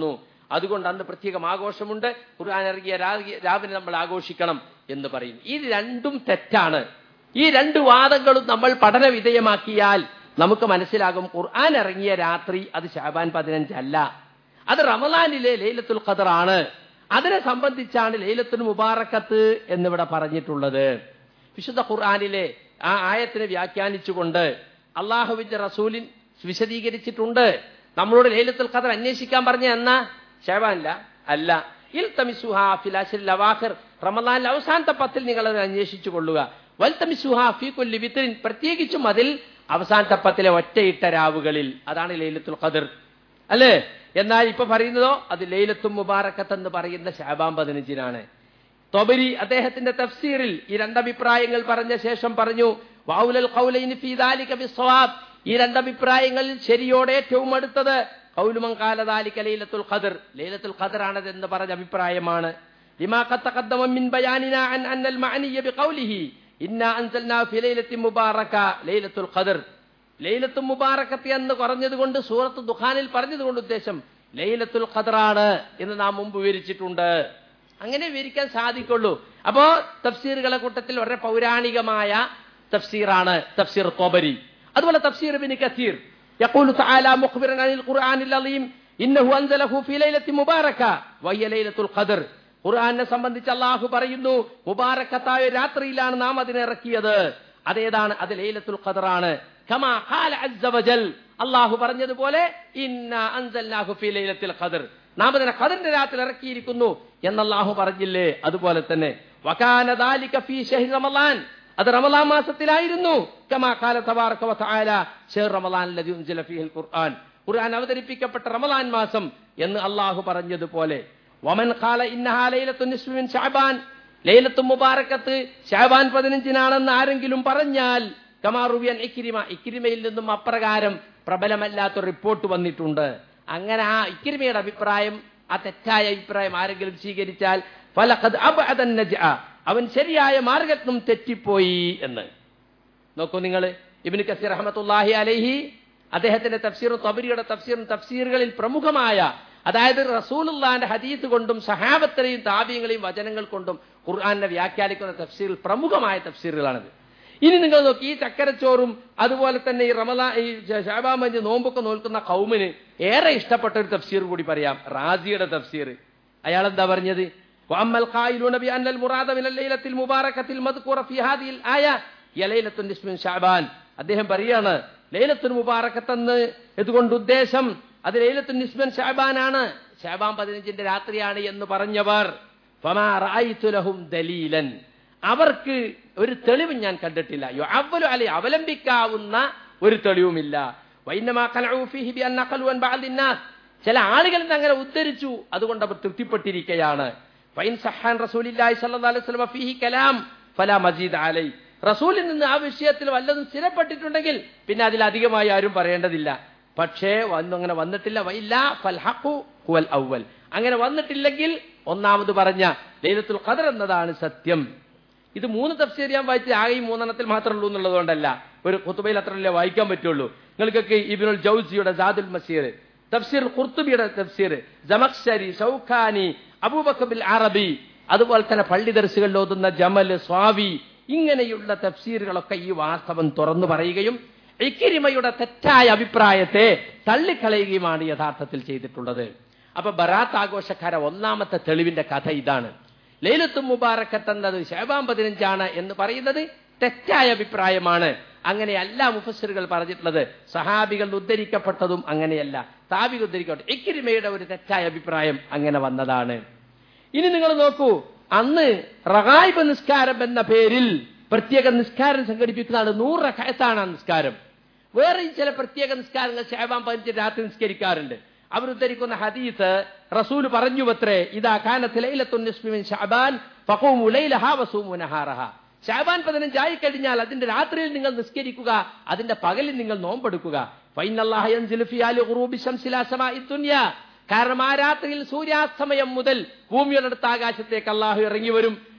അതുകൊണ്ട് അന്ന് പ്രത്യേകം ആഘോഷമുണ്ട് ഖുർആൻ ഇറങ്ങിയ രാ- രാവിലെ നമ്മൾ ആഘോഷിക്കണം എന്ന് പറയും ഈ രണ്ടും തെറ്റാണ് ഈ രണ്ട് വാദങ്ങളും നമ്മൾ പഠന വിധേയമാക്കിയാൽ നമുക്ക് മനസ്സിലാകും ഖുർആൻ ഇറങ്ങിയ രാത്രി അത് ഷാബാൻ പതിനഞ്ചല്ല അത് റമലാനിലെ ലൈലത്തുൽ ഖദർ ആണ് അതിനെ സംബന്ധിച്ചാണ് ലൈലത്തുൽ മുബാറക്കത്ത് എന്നിവിടെ പറഞ്ഞിട്ടുള്ളത് വിശുദ്ധ ഖുർആനിലെ ആ ആയത്തിനെ വ്യാഖ്യാനിച്ചുകൊണ്ട് അള്ളാഹുവിന്റെ റസൂലിൻ വിശദീകരിച്ചിട്ടുണ്ട് നമ്മളോട് ലൈലത്തുൽ ഖദർ അന്വേഷിക്കാൻ പറഞ്ഞ എന്നാ ഷാബാനില്ല അല്ല ഇൽ തമിസുഹാ ഫിലാശിൽ അവാഖിർ റമദാനിലെ അവസാനത്തെ പത്തിൽ നിങ്ങൾ അത് അന്വേഷിച്ചു കൊള്ളുക വൽ തമിസുഹാ ഫി കൊല്ലി വിത്തിൻ പ്രത്യേകിച്ചും അതിൽ അവസാനത്തെ പത്തിലെ ഒറ്റയിട്ട രാവുകളിൽ അതാണ് ലൈലത്തുൽ ഖദർ അല്ലേ എന്നാൽ ഇപ്പൊ പറയുന്നതോ അത് ലൈലത്തും മുബാറക്കത്ത് എന്ന് പറയുന്ന ഷാബാൻ പതിനഞ്ചിനാണ് തൊബരി അദ്ദേഹത്തിന്റെ തഫ്സീറിൽ ഈ രണ്ടഭിപ്രായങ്ങൾ പറഞ്ഞ ശേഷം പറഞ്ഞു വൗലൽ ഖൗലൈനി ഫീ ദാലിക ബിസ്സവാബ് ഈ രണ്ടഭിപ്രായങ്ങളിൽ ശരിയോടെ ഏറ്റവും അടുത്തത് ഖൗലുമൻ ഖാല ദാലിക ലൈലത്തുൽ ഖദർ ലൈലത്തുൽ ഖദർ ആണതെന്ന് പറഞ്ഞ അഭിപ്രായമാണ് ലിമാ ഖദ് തഖദ്ദമ മിൻ ബയാനിന അൻ അന്നൽ മഅനിയ ബിഖൗലിഹി ഇന്നാ അൻസൽനാ ഫി ലൈലത്തിൻ മുബാറക ലൈലത്തുൽ ഖദർ ലൈലത്തുൽ മുബാറക്കത്ത് എന്ന് പറഞ്ഞതുകൊണ്ട് സൂറത്ത് ദുഖാനിൽ പറഞ്ഞതുകൊണ്ട് ഉദ്ദേശം ലൈലത്തുൽ ഖദറാണ് എന്ന് നാം മുമ്പ് വിവരിച്ചിട്ടുണ്ട് അങ്ങനെ വിവരിക്കാൻ സാധിക്കുള്ളൂ അപ്പോ തഫ്സീറുകളെ കൂട്ടത്തിൽ വളരെ പൗരാണികമായ തഫ്സീറാണ് തഫ്സീർ തൊബരി അതുപോലെ തഫ്സീർ ബിൻ കസീർ يقول تعالى مخبرا عن القرآن العظيم إنه أنزله في ليلة مباركة وهي ليلة القدر ഖുർആനെ സംബന്ധിച്ച് അള്ളാഹു പറയുന്നു മുബാറക്കത്തായ രാത്രിയിലാണ് നാം അതിനെ ഇറക്കിയത് അതേതാണ് അത് ലൈലത്തുൽ ഖദറാണ് കമാ ഖാല അസ്സ വജൽ അള്ളാഹു പറഞ്ഞതുപോലെ ഇന്ന അൻസൽനാഹു ഫീ ലൈലത്തിൽ ഖദർ നാം അതിനെ ഖദറിന്റെ രാത്രി ഇറക്കിയിരിക്കുന്നു എന്ന് അള്ളാഹു പറഞ്ഞില്ലേ അതുപോലെ തന്നെ വകാന ദാലിക ഫീ ഷഹ്രി റമളാൻ അത് റമളാൻ മാസത്തിലായിരുന്നു കമാ ഖാല തബാറക വതആല ഷഹ്ർ റമളാൻ അല്ലദി ഉൻസില ഫീഹിൽ ഖുർആൻ ഖുർആൻ അവതരിപ്പിക്കപ്പെട്ട റമളാൻ മാസം എന്ന് അള്ളാഹു പറഞ്ഞതുപോലെ വമൻ ഖാല ഇന്നഹാ ലൈലത്തുൻ നിസ്ഫി മിൻ ശഅബാൻ ലൈലത്തു മുബാറക്കത്ത് ഷാബാൻ പതിനഞ്ചിനാണെന്ന് ആരെങ്കിലും പറഞ്ഞാൽ കമാറുബിയൻ ഇക്കിരിമ ഇക്കിരിമയിൽ നിന്നും അപ്രകാരം പ്രബലമല്ലാത്ത റിപ്പോർട്ട് വന്നിട്ടുണ്ട് അങ്ങനെ ആ ഇക്കിരിമയുടെ അഭിപ്രായം ആ തെറ്റായ അഭിപ്രായം ആരെങ്കിലും സ്വീകരിച്ചാൽ ഫലഖദ് അബ്അദൻ നജ്അ അവൻ ശരിയായ മാർഗത്തും തെറ്റിപ്പോയി എന്ന് നോക്കൂ നിങ്ങൾ ഇബ്നു കസീർ റഹ്മത്തുള്ളാഹി അലൈഹി അദ്ദേഹത്തിന്റെ തഫ്സീറും തബരിയുടെ തഫ്സീറും തഫ്സീറുകളിൽ പ്രമുഖമായ അതായത് റസൂലുള്ളാന്റെ ഹദീസ് കൊണ്ടും സഹാബത്തിനെയും താബിയങ്ങളെയും വചനങ്ങൾ കൊണ്ടും ഖുർആാനെ വ്യാഖ്യാനിക്കുന്ന തഫ്സീറിൽ പ്രമുഖമായ തഫ്സീറുകളാണിത് ഇനി നിങ്ങൾ നോക്കി ഈ ചക്കരച്ചോറും അതുപോലെ തന്നെ ഈ റമദാ ഈ ഷാബാമഞ്ച് നോമ്പൊക്കെ നോൽക്കുന്ന കൗമിന് ഏറെ ഇഷ്ടപ്പെട്ട ഒരു തഫ്സീർ കൂടി പറയാം റാസിയുടെ തഫ്സീർ അയാൾ എന്താ പറഞ്ഞത് وأما القائلون بأن المراد من الليلة المباركة المذكورة في هذه الآية هي ليلة النصف من شعبان അദ്ദേഹം പറയാണ് ലൈലത്തുൽ മുബാറക്കത്തെന്ന് ഇതുകൊണ്ട് ഉദ്ദേശം അത് ലൈലത്തുൽ നിസ്ബൻ ഷാബാനാണ് ഷാബാൻ പതിനഞ്ചിന്റെ രാത്രിയാണ് എന്ന് പറഞ്ഞവർ ഫമാ റഅയ്തു ലഹും ദലീലൻ അവർക്ക് ഒരു തെളിവ് ഞാൻ കണ്ടിട്ടില്ല യുഅവ്വലു അലൈ അവലംബിക്കാവുന്ന ഒരു തെളിവുമില്ല വൈന്നമാ ഖലഉ ഫീഹി ബിഅൻ നഖലു അൻ ബഅദി الناس ചില ആളുകൾ ഇത് അങ്ങനെ ഉദ്ധരിച്ചു അതുകൊണ്ട് അവർ തൃപ്തിപ്പെട്ടിരിക്കുകയാണ് ഫൈൻ സഹാൻ റസൂലില്ലാഹി സ്വല്ലല്ലാഹു അലൈഹി വസല്ലം ഫീഹി കലാം ഫലാ മജീദ് അലൈ റസൂലിൽ നിന്ന് ആ വിഷയത്തിൽ വല്ലതും സ്ഥിരപ്പെട്ടിട്ടുണ്ടെങ്കിൽ പിന്നെ അതിലധികമായി ആരും പറയേണ്ടതില്ല പക്ഷേ വന്നു അങ്ങനെ വന്നിട്ടില്ല വൈല്ല ഫൽഹഖു ഹുവൽ അവൽ അങ്ങനെ വന്നിട്ടില്ലെങ്കിൽ ഒന്നാമത് പറഞ്ഞ ലൈലത്തുൽ ഖദർ എന്നതാണ് സത്യം ഇത് മൂന്ന് തഫ്സീർ ഞാൻ വായിച്ച് ആകെ ഈ മൂന്നെണ്ണത്തിൽ മാത്രമേ ഉള്ളൂ എന്നുള്ളതുകൊണ്ടല്ല ഒരു ഖുത്തുബയിൽ അത്രയല്ലേ വായിക്കാൻ പറ്റുള്ളൂ നിങ്ങൾക്കൊക്കെ ഇബിനുൽ ജൗസിയുടെ ജാദുൽ മസീർ തഫ്സീർ ഖുർത്തുബിയുടെ തഫ്സീർ ജമഖ്ശരി ഷൗഖാനി അബൂബക്കബിൽ അറബി അതുപോലെ തന്നെ പള്ളി ദർശകളിൽ ഓതുന്ന ജമൽ സ്വാവി ഇങ്ങനെയുള്ള തഫ്സീറുകളൊക്കെ ഈ വാസ്തവം തുറന്നു പറയുകയും ഇക്കിരിമയുടെ തെറ്റായ അഭിപ്രായത്തെ തള്ളിക്കളയുകയുമാണ് യഥാർത്ഥത്തിൽ ചെയ്തിട്ടുള്ളത് അപ്പൊ ബറാത്ത് ആഘോഷക്കാര ഒന്നാമത്തെ തെളിവിന്റെ കഥ ഇതാണ് ലൈലത്തും മുബാറക്കത്ത് എന്നത് ഷേബാൻ പതിനഞ്ചാണ് എന്ന് പറയുന്നത് തെറ്റായ അഭിപ്രായമാണ് അങ്ങനെയല്ല മുഫസ്സിറുകൾ പറഞ്ഞിട്ടുള്ളത് സഹാബികൾ ഉദ്ധരിക്കപ്പെട്ടതും അങ്ങനെയല്ല താബികൾ ഉദ്ധരിക്കപ്പെട്ടു ഇക്കിരിമയുടെ ഒരു തെറ്റായ അഭിപ്രായം അങ്ങനെ വന്നതാണ് ഇനി നിങ്ങൾ നോക്കൂ അന്ന് റഹായിബ് നിസ്കാരം എന്ന പേരിൽ പ്രത്യേക നിസ്കാരം സംഘടിപ്പിക്കുന്നതാണ് നൂറ് റഖായത്താണ് ആ നിസ്കാരം വേറെയും ചില പ്രത്യേക നിസ്കാരങ്ങൾ ഷേബാൻ പതിനഞ്ച് രാത്രി നിസ്കരിക്കാറുണ്ട് അവരുദ്ധരിക്കുന്ന ഹദീസ് റസൂൽ പറഞ്ഞു അത്രേ ഇതാ കാനത്ത് ലൈലത്തുൻ നിസ്ഫി മിൻ ശഅബാൻ ഫഖൂമു ലൈലഹാ വസൂമു നഹാറഹ ഷാബാൻ പതിനഞ്ചായി കഴിഞ്ഞാൽ അതിന്റെ രാത്രിയിൽ നിങ്ങൾ നിസ്കരിക്കുക അതിന്റെ പകലിൽ നിങ്ങൾ നോമ്പെടുക്കുക ഫൈനല്ലാഹ യൻസിലു ഫി ആലി ഖുറൂബി ശംസിലാ സമാഇ ദുനിയ കാരണം ആ രാത്രിയിൽ സൂര്യാസ്തമയം മുതൽ ഭൂമിയുടെ അടുത്ത ആകാശത്തേക്ക് അള്ളാഹു ഇറങ്ങി വരും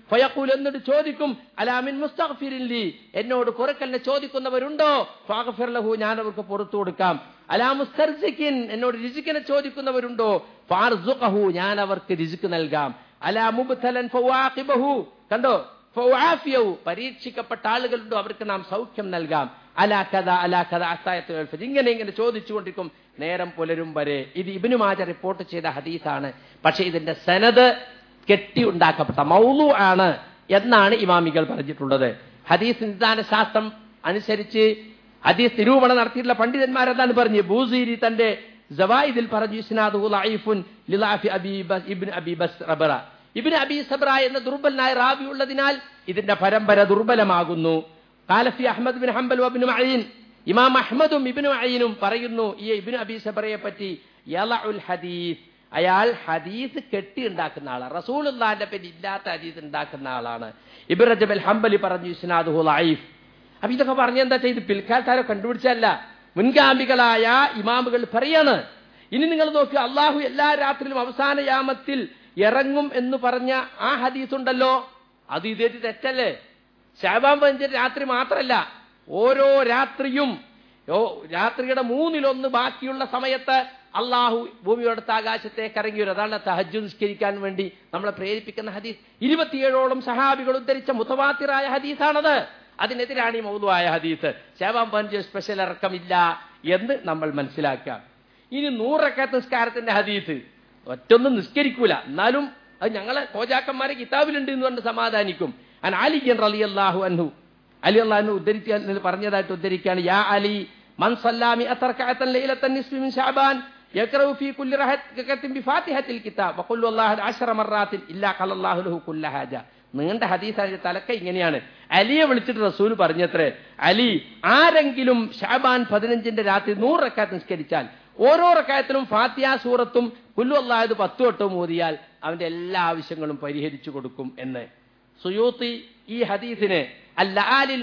ഫയഖൂൽ എന്നിട്ട് ചോദിക്കും അലാമിൻ മുസ്തഗ്ഫിരിൻ ലി എന്നോട് കുറക്കലിനെ ചോദിക്കുന്നവരുണ്ടോ ഫാഗ്ഫിർ ലഹു ഞാൻ അവർക്ക് പുറത്തു കൊടുക്കാം അലാ മുസ്തർസിക്കിൻ എന്നോട് രിസിക്കിനെ ചോദിക്കുന്നവരുണ്ടോ ഫാർസുഖഹു ഞാൻ അവർക്ക് രിസിക്ക് നൽകാം അലാ മുബ്തലൻ ഫവാഖിബഹു കണ്ടോ ഫവാഫിയഹു പരീക്ഷിക്കപ്പെട്ട ആളുകളുണ്ടോ അവർക്ക് നാം സൗഖ്യം നൽകാം അലാ കഥ അലാ കഥ അത്തായത്ത് ഇങ്ങനെ ഇങ്ങനെ ചോദിച്ചുകൊണ്ടിരിക്കും നേരം പുലരും വരെ ഇത് ഇബിനു മാജ റിപ്പോർട്ട് ചെയ്ത ഹദീസാണ് പക്ഷെ ഇതിന്റെ സനത് കെട്ടി ഉണ്ടാക്കപ്പെട്ട മൗലു ആണ് എന്നാണ് ഇമാമികൾ പറഞ്ഞിട്ടുള്ളത് ഹദീസ് നിദാന ശാസ്ത്രം അനുസരിച്ച് ഹദീസ് നിരൂപണം നടത്തിയിട്ടുള്ള പണ്ഡിതന്മാർ എന്താണ് പറഞ്ഞു ബൂസീരി തന്റെ ജവായിദിൽ പറഞ്ഞു ഇസ്നാദുഹു ലഈഫുൻ ലിലാഫി അബീ ബസ് ഇബ്നു അബീ ബസ് റബറ ഇബ്നു അബീ സബ്ര എന്ന ദുർബലനായ റാവി ഉള്ളതിനാൽ ഇതിന്റെ പരമ്പര ദുർബലമാകുന്നു കാലഫി അഹമ്മദ് ബിൻ ഹംബൽ വബ്നു മഈൻ ഇമാം അഹ്മദും ഇബ്നു മഈനും പറയുന്നു ഈ ഇബ്നു അബീ സബ്രയെ പറ്റി യലഉൽ ഹദീസ് അയാൾ ഹദീസ് കെട്ടി ഉണ്ടാക്കുന്ന ആളാണ് റസൂലുള്ളാന്റെ പേര് ഇല്ലാത്ത ഹദീസ് ഉണ്ടാക്കുന്ന ആളാണ് ഇബ്നു റജബ് അൽ ഹംബലി പറഞ്ഞു ഇസ്നാദുഹു ലഈഫ് അപ്പൊ ഇതൊക്കെ പറഞ്ഞെന്താ ചെയ്ത് പിൽക്കാലത്താരോ കണ്ടുപിടിച്ചല്ല മുൻഗാമികളായ ഇമാമുകൾ പറയാണ് ഇനി നിങ്ങൾ നോക്കുക അള്ളാഹു എല്ലാ രാത്രിയിലും അവസാന യാമത്തിൽ ഇറങ്ങും എന്ന് പറഞ്ഞ ആ ഹദീസ് ഉണ്ടല്ലോ അത് ഇതേറ്റ് തെറ്റല്ലേ ശാബാൻ പഞ്ച രാത്രി മാത്രമല്ല ഓരോ രാത്രിയും ഓ രാത്രിയുടെ മൂന്നിലൊന്ന് ബാക്കിയുള്ള സമയത്ത് അള്ളാഹു ഭൂമിയോടത്ത് ആകാശത്തേക്ക് ഇറങ്ങി വരും അതാണ് തഹജ് നിസ്കരിക്കാൻ വേണ്ടി നമ്മളെ പ്രേരിപ്പിക്കുന്ന ഹദീസ് ഇരുപത്തിയേഴോളം സഹാബികൾ ഉദ്ധരിച്ച മുത്തവാത്തിറായ ഹദീസാണത് അതിനെതിരാണ് ഈ മൗതുവായ ഹദീസ് ശേവാം പഞ്ച് സ്പെഷ്യൽ ഇറക്കമില്ല എന്ന് നമ്മൾ മനസ്സിലാക്കാം ഇനി നൂറക്കത്ത് നിസ്കാരത്തിന്റെ ഹദീസ് ഒറ്റൊന്നും നിസ്കരിക്കൂല എന്നാലും അത് ഞങ്ങളെ കോജാക്കന്മാരെ കിതാബിലുണ്ട് എന്ന് പറഞ്ഞ് സമാധാനിക്കും അൻ ആലിയൻ റലി അള്ളാഹു അൻഹു അലി അള്ളാഹു ഉദ്ധരിക്കാൻ പറഞ്ഞതായിട്ട് ഉദ്ധരിക്കുകയാണ് യാ അലി മൻ സല്ലാമി അത്തർക്കഅത്തൻ ലൈലത്തൻ നിസ്ഫി മിൻ ശഅബാൻ യഖറഉ ഫീ കുല്ലി റഹകത്തിൻ ബിഫാത്തിഹത്തിൽ കിതാബ് വഖുൽ അല്ലാഹു അശറ മറാത്തിൻ ഇല്ലാ ഖലല്ലാഹു ലഹു കുല്ല ഹാജ നീണ്ട ഹദീസാണ് തലക്ക ഇങ്ങനെയാണ് അലിയെ വിളിച്ചിട്ട് റസൂൽ പറഞ്ഞത്രേ അലി ആരെങ്കിലും ഷാബാൻ പതിനഞ്ചിന്റെ രാത്രി നൂറ് റക്കാത്ത് നിസ്കരിച്ചാൽ ഓരോ റക്കായത്തിലും ഫാത്തിയ സൂറത്തും കുല്ലു അള്ളാഹത് പത്തു വട്ടവും ഓതിയാൽ അവന്റെ എല്ലാ ആവശ്യങ്ങളും പരിഹരിച്ചു കൊടുക്കും എന്ന് സുയൂത്തി ഈ ഹദീസിന് അല്ലാലിൽ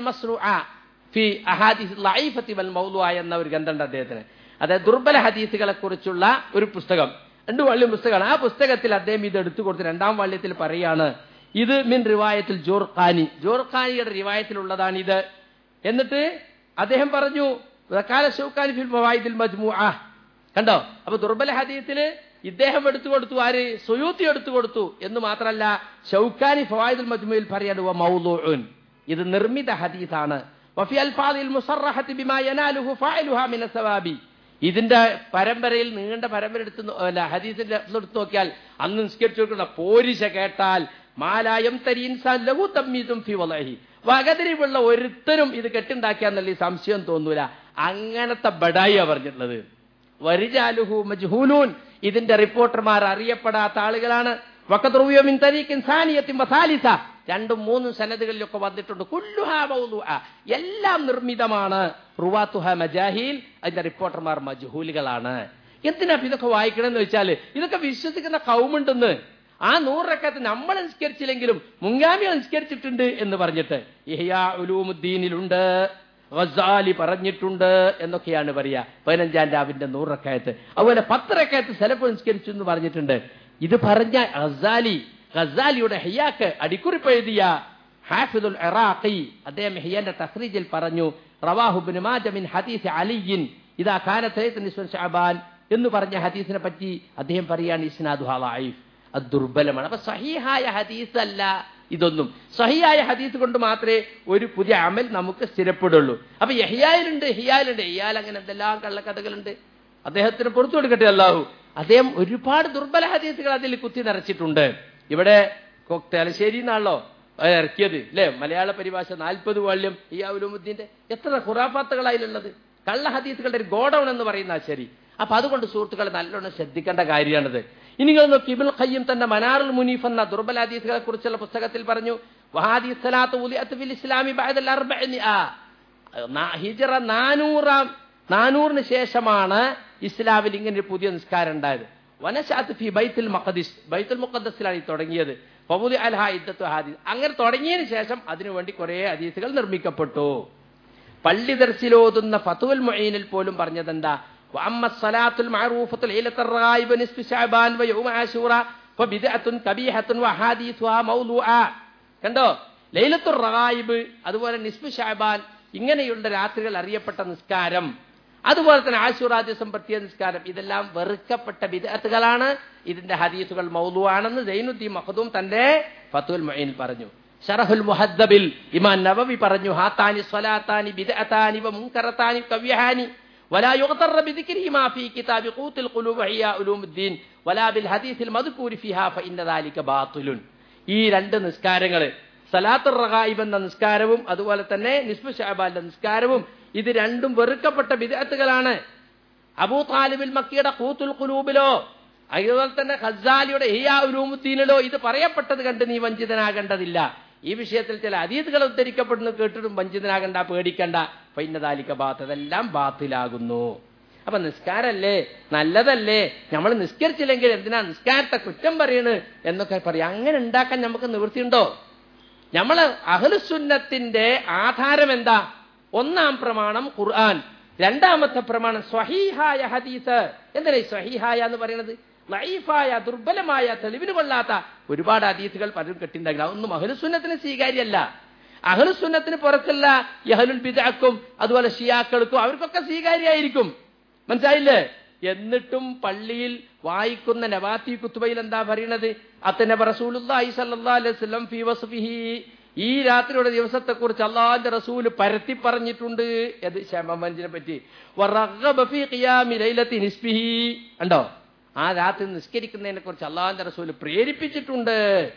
ഫി അഹാദിസ് ലൈഫത്തി വൽ മൗലുഅ എന്ന ഒരു ഗ്രന്ഥമുണ്ട് അദ്ദേഹത്തിന് അതായത് ദുർബല ഹദീസുകളെ കുറിച്ചുള്ള ഒരു പുസ്തകം രണ്ടു വള്ളിയും പുസ്തകമാണ് ആ പുസ്തകത്തിൽ അദ്ദേഹം ഇത് എടുത്തു കൊടുത്ത് രണ്ടാം വള്ളിയത്തിൽ പറയാണ് ഇത് മിൻ റിവായത്തിൽ ജോർഖാനി ജോർഖാനിയുടെ റിവായത്തിലുള്ളതാണ് ഇത് എന്നിട്ട് അദ്ദേഹം പറഞ്ഞു കാല ഷൗക്കാനി ഫിൽ ഫവായിദിൽ മജ്മുഅ കണ്ടോ അപ്പൊ ദുർബല ഹദീസില് ഇദ്ദേഹം എടുത്തു കൊടുത്തു ആര് സുയൂത്തി എടുത്തു കൊടുത്തു എന്ന് മാത്രമല്ല ഷൗക്കാനി ഫവായിദുൽ മജ്മുയിൽ പറയാണ് മൗലൂഉൻ ഇത് നിർമ്മിത ഹദീസാണ് വഫി അൽഫാദിൽ മുസറഹത്തി ബിമാ യനാലുഹു ഫാഇലുഹാ മിന സവാബി ഇതിന്റെ പരമ്പരയിൽ നീണ്ട പരമ്പര എടുത്ത് അല്ല ഹദീസിന്റെ എടുത്ത് നോക്കിയാൽ അന്ന് നിസ്കരിച്ചു കൊടുക്കുന്ന പോരിശ കേട്ടാൽ മാലായം തരി ഇൻസാൻ ലഘു തമ്മീതും ഫി വലഹി വകതിരിവുള്ള ഒരുത്തരും ഇത് കെട്ടുണ്ടാക്കിയാന്നല്ല ഈ സംശയം തോന്നൂല അങ്ങനത്തെ ബഡായിയാ പറഞ്ഞിട്ടുള്ളത് വരിജാലുഹു മജ്ഹൂലൂൻ ഇതിന്റെ റിപ്പോർട്ടർമാർ അറിയപ്പെടാത്ത ആളുകളാണ് വക്കദ്റുവിയോമിൻ തരീഖിൻ സാനിയത്തിൻ വസാലിസ രണ്ടും മൂന്നും സനദുകളിലൊക്കെ വന്നിട്ടുണ്ട് കുല്ലുഹാ മൗലുഅ എല്ലാം നിർമ്മിതമാണ് റുവാത്തുഹ മജാഹിൽ അതിന്റെ റിപ്പോർട്ടർമാർ മജ്ഹൂലുകളാണ് എന്തിനാ ഇതൊക്കെ വായിക്കണമെന്ന് വെച്ചാൽ ഇതൊക്കെ വിശ്വസിക്കുന്ന കൗമുണ്ടെന്ന് ആ നൂറക്കത്ത് നമ്മൾ നിസ്കരിച്ചില്ലെങ്കിലും മുൻഗാമികൾ നിസ്കരിച്ചിട്ടുണ്ട് എന്ന് പറഞ്ഞിട്ട് ഇഹ്യാ ഉലൂമുദ്ദീനിലുണ്ട് ഗസാലി പറഞ്ഞിട്ടുണ്ട് എന്നൊക്കെയാണ് പറയുക പതിനഞ്ചാം രാവിന്റെ നൂറക്കയത്ത് അതുപോലെ പത്തരക്കയത്ത് സെലഫ് നിസ്കരിച്ചു എന്ന് പറഞ്ഞിട്ടുണ്ട് ഇത് പറഞ്ഞ ഗസാലി ഗസാലിയുടെ ഹയ്യാക്ക് അടിക്കുറിപ്പ് എഴുതിയ ഹാഫിദുൽ ഇറാഖി അദ്ദേഹം ഹിയാന്റെ തഹ്രീജിൽ പറഞ്ഞു റവാഹുബിൻ മാജമിൻ ഹദീസ് അലിയിൻ ഇതാ ഖാനത്ത് ഷാബാൻ എന്ന് പറഞ്ഞ ഹദീസിനെ പറ്റി അദ്ദേഹം പറയാണ് ഇസ്നാദു ഹലൈഫ് അത് ദുർബലമാണ് അപ്പൊ സഹിഹായ ഹദീസ് അല്ല ഇതൊന്നും സഹിയായ ഹദീസ് കൊണ്ട് മാത്രമേ ഒരു പുതിയ അമൽ നമുക്ക് സ്ഥിരപ്പെടുള്ളൂ അപ്പൊ യഹിയായിലുണ്ട് ഹിയായിലുണ്ട് ഹിയാൽ അങ്ങനെ എന്തെല്ലാം കള്ളക്കഥകളുണ്ട് അദ്ദേഹത്തിന് പുറത്തു കൊടുക്കട്ടെ അല്ലാഹു അദ്ദേഹം ഒരുപാട് ദുർബല ഹദീസുകൾ അതിൽ കുത്തി നിറച്ചിട്ടുണ്ട് ഇവിടെ തലശ്ശേരി എന്നാണല്ലോ ഇറക്കിയത് അല്ലെ മലയാള പരിഭാഷ നാൽപ്പത് വാള്യം ഇയാവുലുമുദ്ദീന്റെ എത്ര ഖുറാഫാത്തുകളായിലുള്ളത് കള്ള ഹദീസുകളുടെ ഒരു ഗോഡൌൺ എന്ന് പറയുന്ന ശരി അപ്പൊ അതുകൊണ്ട് സുഹൃത്തുക്കളെ നല്ലോണം ശ്രദ്ധിക്കേണ്ട കാര്യമാണിത് ഇനി നിങ്ങൾ നോക്കി ഇബിൾ ഖയ്യം തന്റെ മനാറുൽ മുനീഫ് എന്ന ദുർബല ഹദീസുകളെ കുറിച്ചുള്ള പുസ്തകത്തിൽ പറഞ്ഞു ഇസ്ലാമി ഹിജറ നാനൂറാം നാനൂറിന് ശേഷമാണ് ഇസ്ലാമിൽ ഇങ്ങനെ ഒരു പുതിയ നിസ്കാരം ഉണ്ടായത് വനശാത്ത് ഫി ബൈത്തുൽ മഖദിസ് ബൈത്തുൽ മുഖദ്സിലാണ് ഈ തുടങ്ങിയത് ഫബുദി അൽ ഹായിദ്ദത്തു ഹാദീസ് അങ്ങനെ തുടങ്ങിയതിന് ശേഷം അതിനുവേണ്ടി കുറെ ഹദീസുകൾ നിർമ്മിക്കപ്പെട്ടു പള്ളി ദർശിലോതുന്ന ഫതുൽ മൊയ്നിൽ പോലും പറഞ്ഞതെന്താ وأما الصلاة المعروفة ليلة الرغائب نصف شعبان ويوم عاشوراء فبدعة كبيحة وحاديثها موضوعا കണ്ടോ ലൈലത്തുർ റഗായിബ് അതുപോലെ നിസ്ബു ഷാബാൻ ഇങ്ങനെയുള്ള രാത്രികൾ അറിയപ്പെട്ട നിസ്കാരം അതുപോലെ തന്നെ ആശുറാ ദിവസം പ്രത്യേക നിസ്കാരം ഇതെല്ലാം വെറുക്കപ്പെട്ട വിദഗ്ധകളാണ് ഇതിന്റെ ഹദീസുകൾ മൗലുവാണെന്ന് ജൈനുദ്ദീൻ മഹദൂം തന്റെ ഫത്തുൽ മൊയിനിൽ പറഞ്ഞു ഷറഹുൽ മുഹദ്ദബിൽ ഇമാൻ നവവി പറഞ്ഞു ഹാത്താനി സ്വലാത്താനി ബിദഅത്താനി വ മുൻകറത്താനി കവ്യഹാനി ولا يغتر بذكرهما في كتاب قوت القلوب وإحياء علوم الدين ولا بالحديث المذكور فيها فإن ذلك باطل ഈ രണ്ട് നിസ്കാരങ്ങൾ സലാത്തുർ റഗായിബ് എന്ന നിസ്കാരവും അതുപോലെ തന്നെ നിസ്ബു ഷാബാന്റെ നിസ്കാരവും ഇത് രണ്ടും വെറുക്കപ്പെട്ട വിദഗ്ധകളാണ് അബൂ താലിബിൽ മക്കിയുടെ കൂത്തുൽ കുലൂബിലോ അതുപോലെ തന്നെ ഖസാലിയുടെ ഹിയാ ഉലൂമുദ്ദീനിലോ ഇത് പറയപ്പെട്ടത് കണ്ട് നീ വഞ്ചിതനാകേണ്ടതില്ല ഈ വിഷയത്തിൽ ചില അതീതുകൾ ഉദ്ധരിക്കപ്പെടുന്നു കേട്ടിട്ടും വഞ്ചിതനാകണ്ട പേടിക്കണ്ട പൈന്നതാലിക്ക ബാത്ത് അതെല്ലാം ബാത്തിലാകുന്നു അപ്പൊ നിസ്കാരല്ലേ നല്ലതല്ലേ നമ്മൾ നിസ്കരിച്ചില്ലെങ്കിൽ എന്തിനാ നിസ്കാരത്തെ കുറ്റം പറയണ് എന്നൊക്കെ പറയാം അങ്ങനെ ഉണ്ടാക്കാൻ നമുക്ക് നിവൃത്തിയുണ്ടോ നമ്മള് അഹ്ലുസുന്നത്തിന്റെ ആധാരം എന്താ ഒന്നാം പ്രമാണം ഖുർആൻ രണ്ടാമത്തെ പ്രമാണം സ്വഹീഹായ ഹദീസ് എന്തിനാ ഈ സ്വഹീഹായ എന്ന് പറയുന്നത് ലൈഫായ ദുർബലമായ തെളിവിന് കൊള്ളാത്ത ഒരുപാട് ഹദീസുകൾ പലരും കെട്ടിണ്ടാകില്ല അതൊന്നും അഹ്ലുസുന്നത്തിന് സ്വീകാര്യമല്ല അഹ്ലുസുന്നത്തിന് പുറത്തുള്ള യഹലുൽ ബിദാക്കും അതുപോലെ ഷിയാക്കൾക്കും അവർക്കൊക്കെ സ്വീകാര്യമായിരിക്കും മനസ്സിലായില്ലേ എന്നിട്ടും പള്ളിയിൽ വായിക്കുന്ന നവാത്തി കുത്തുബയിൽ എന്താ പറയണത് അത്തനബ റസൂലുള്ളാഹി സ്വല്ലല്ലാഹു അലൈഹി വസല്ലം ഫീ വസ്ഫിഹി ഈ രാത്രിയുടെ ദിവസത്തെ കുറിച്ച് അള്ളാഹിന്റെ റസൂല് പരത്തി പറഞ്ഞിട്ടുണ്ട് അത് ശമമഞ്ചിനെ പറ്റി വറഗ്ഗബ ഫീ ഖിയാമി ലൈലത്തി നിസ്ബിഹി ഉണ്ടോ ആ രാത്രി നിസ്കരിക്കുന്നതിനെ കുറിച്ച് അള്ളാഹിന്റെ റസൂല് പ്രേരിപ്പിച്ചിട്ടുണ്ട്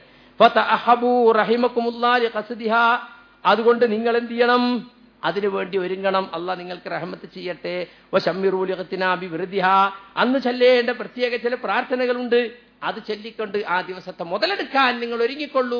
ഫതഅഹബു റഹിമക്കുമുല്ലാഹി ഖസ്ദിഹാ അതുകൊണ്ട് നിങ്ങൾ എന്ത് ചെയ്യണം അതിനു വേണ്ടി ഒരുങ്ങണം അള്ളാഹ് നിങ്ങൾക്ക് റഹമത്ത് ചെയ്യട്ടെ വശമ്മിറൂലിഹത്തിനാബി വെറുതിഹ അന്ന് ചൊല്ലേണ്ട പ്രത്യേക ചില പ്രാർത്ഥനകളുണ്ട് അത് ചൊല്ലിക്കൊണ്ട് ആ ദിവസത്തെ മുതലെടുക്കാൻ നിങ്ങൾ ഒരുങ്ങിക്കൊള്ളൂ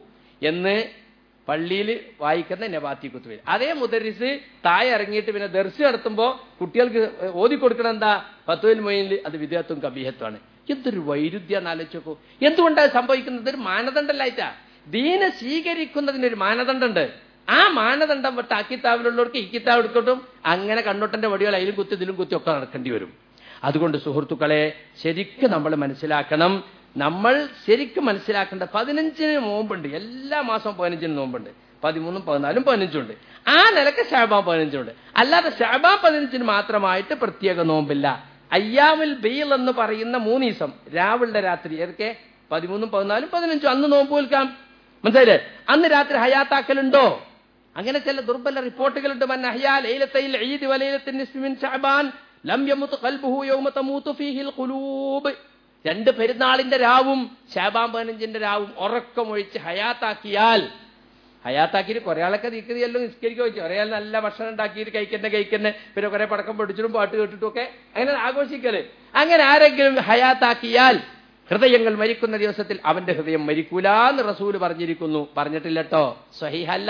എന്ന് പള്ളിയിൽ വായിക്കുന്ന നബാത്തി കുത്തുവയിൽ അതേ മുദരിസ് താഴെ ഇറങ്ങിയിട്ട് പിന്നെ ദർശ നടത്തുമ്പോൾ കുട്ടികൾക്ക് ഓതി കൊടുക്കണം എന്താ പത്തുവിൽ മൊയിനിൽ അത് വിദേഹത്വം കബീഹത്വമാണ് എന്തൊരു വൈരുദ്ധ്യം ആലോചിച്ചോക്കൂ എന്തുകൊണ്ടാണ് സംഭവിക്കുന്നത് ഒരു മാനദണ്ഡമല്ലായിട്ടാ ദീന സ്വീകരിക്കുന്നതിനൊരു മാനദണ്ഡമുണ്ട് ആ മാനദണ്ഡം വിട്ട് ആ കിതാബിലുള്ളവർക്ക് ഈ കിതാബ് എടുക്കട്ടും അങ്ങനെ കണ്ണോട്ടന്റെ വടികൾ അതിലും കുത്തി ഇതിലും കുത്തി ഒക്കെ നടക്കേണ്ടി വരും അതുകൊണ്ട് സുഹൃത്തുക്കളെ ശരിക്കും നമ്മൾ മനസ്സിലാക്കണം നമ്മൾ ശരിക്കും മനസ്സിലാക്കേണ്ട പതിനഞ്ചിന് നോമ്പുണ്ട് എല്ലാ മാസവും പതിനഞ്ചിന് നോമ്പുണ്ട് പതിമൂന്നും പതിനാലും പതിനഞ്ചുണ്ട് ആ നിലക്ക് ഷാബാൻ പതിനഞ്ചുണ്ട് അല്ലാതെ ഷാബാൻ പതിനഞ്ചിന് മാത്രമായിട്ട് പ്രത്യേക നോമ്പില്ല അയ്യാമിൽ ബെയിൽ എന്ന് പറയുന്ന മൂന്ന് ദിവസം രാവിലെ രാത്രി ഏതൊക്കെ പതിമൂന്നും പതിനാലും പതിനഞ്ചും അന്ന് നോമ്പ് വിൽക്കാം മനസ്സിലായില്ലേ അന്ന് രാത്രി ഹയാത്താക്കലുണ്ടോ അങ്ങനെ ചില ദുർബല റിപ്പോർട്ടുകളുണ്ട് മൻ അഹ്യാ ലൈലത്തൈൽ ഈദ് വലൈലത്തിൻ നിസ്ഫി മിൻ ശഅബാൻ ലം യമുത് ഖൽബുഹു യൗമ തമൂതു ഫീഹിൽ ഖുലൂബ് രണ്ട് പെരുന്നാളിന്റെ രാവും ശാബാൻ പതിനഞ്ചിന്റെ രാവും ഉറക്കമൊഴിച്ച് ഹയാത്താക്കിയാൽ ഹയാത്താക്കിയിട്ട് കുറെ ആളൊക്കെ നിൽക്കുന്നതെല്ലാം നിസ്കരിക്കുക വെച്ചു കുറെ ആൾ നല്ല ഭക്ഷണം ഉണ്ടാക്കിയിട്ട് കഴിക്കന്നെ കഴിക്കന്നെ പിന്നെ കുറെ പടക്കം പൊടിച്ചിട്ടും പാട്ട് കേട്ടിട്ടും ഒക്കെ അങ്ങനെ ആഘോഷിക്കല് അങ്ങനെ ആരെങ്കിലും ഹയാത്താക്കിയാൽ ഹൃദയങ്ങൾ മരിക്കുന്ന ദിവസത്തിൽ അവന്റെ ഹൃദയം മരിക്കൂല എന്ന് റസൂല് പറഞ്ഞിരിക്കുന്നു പറഞ്ഞിട്ടില്ലട്ടോ സഹീഹല്ല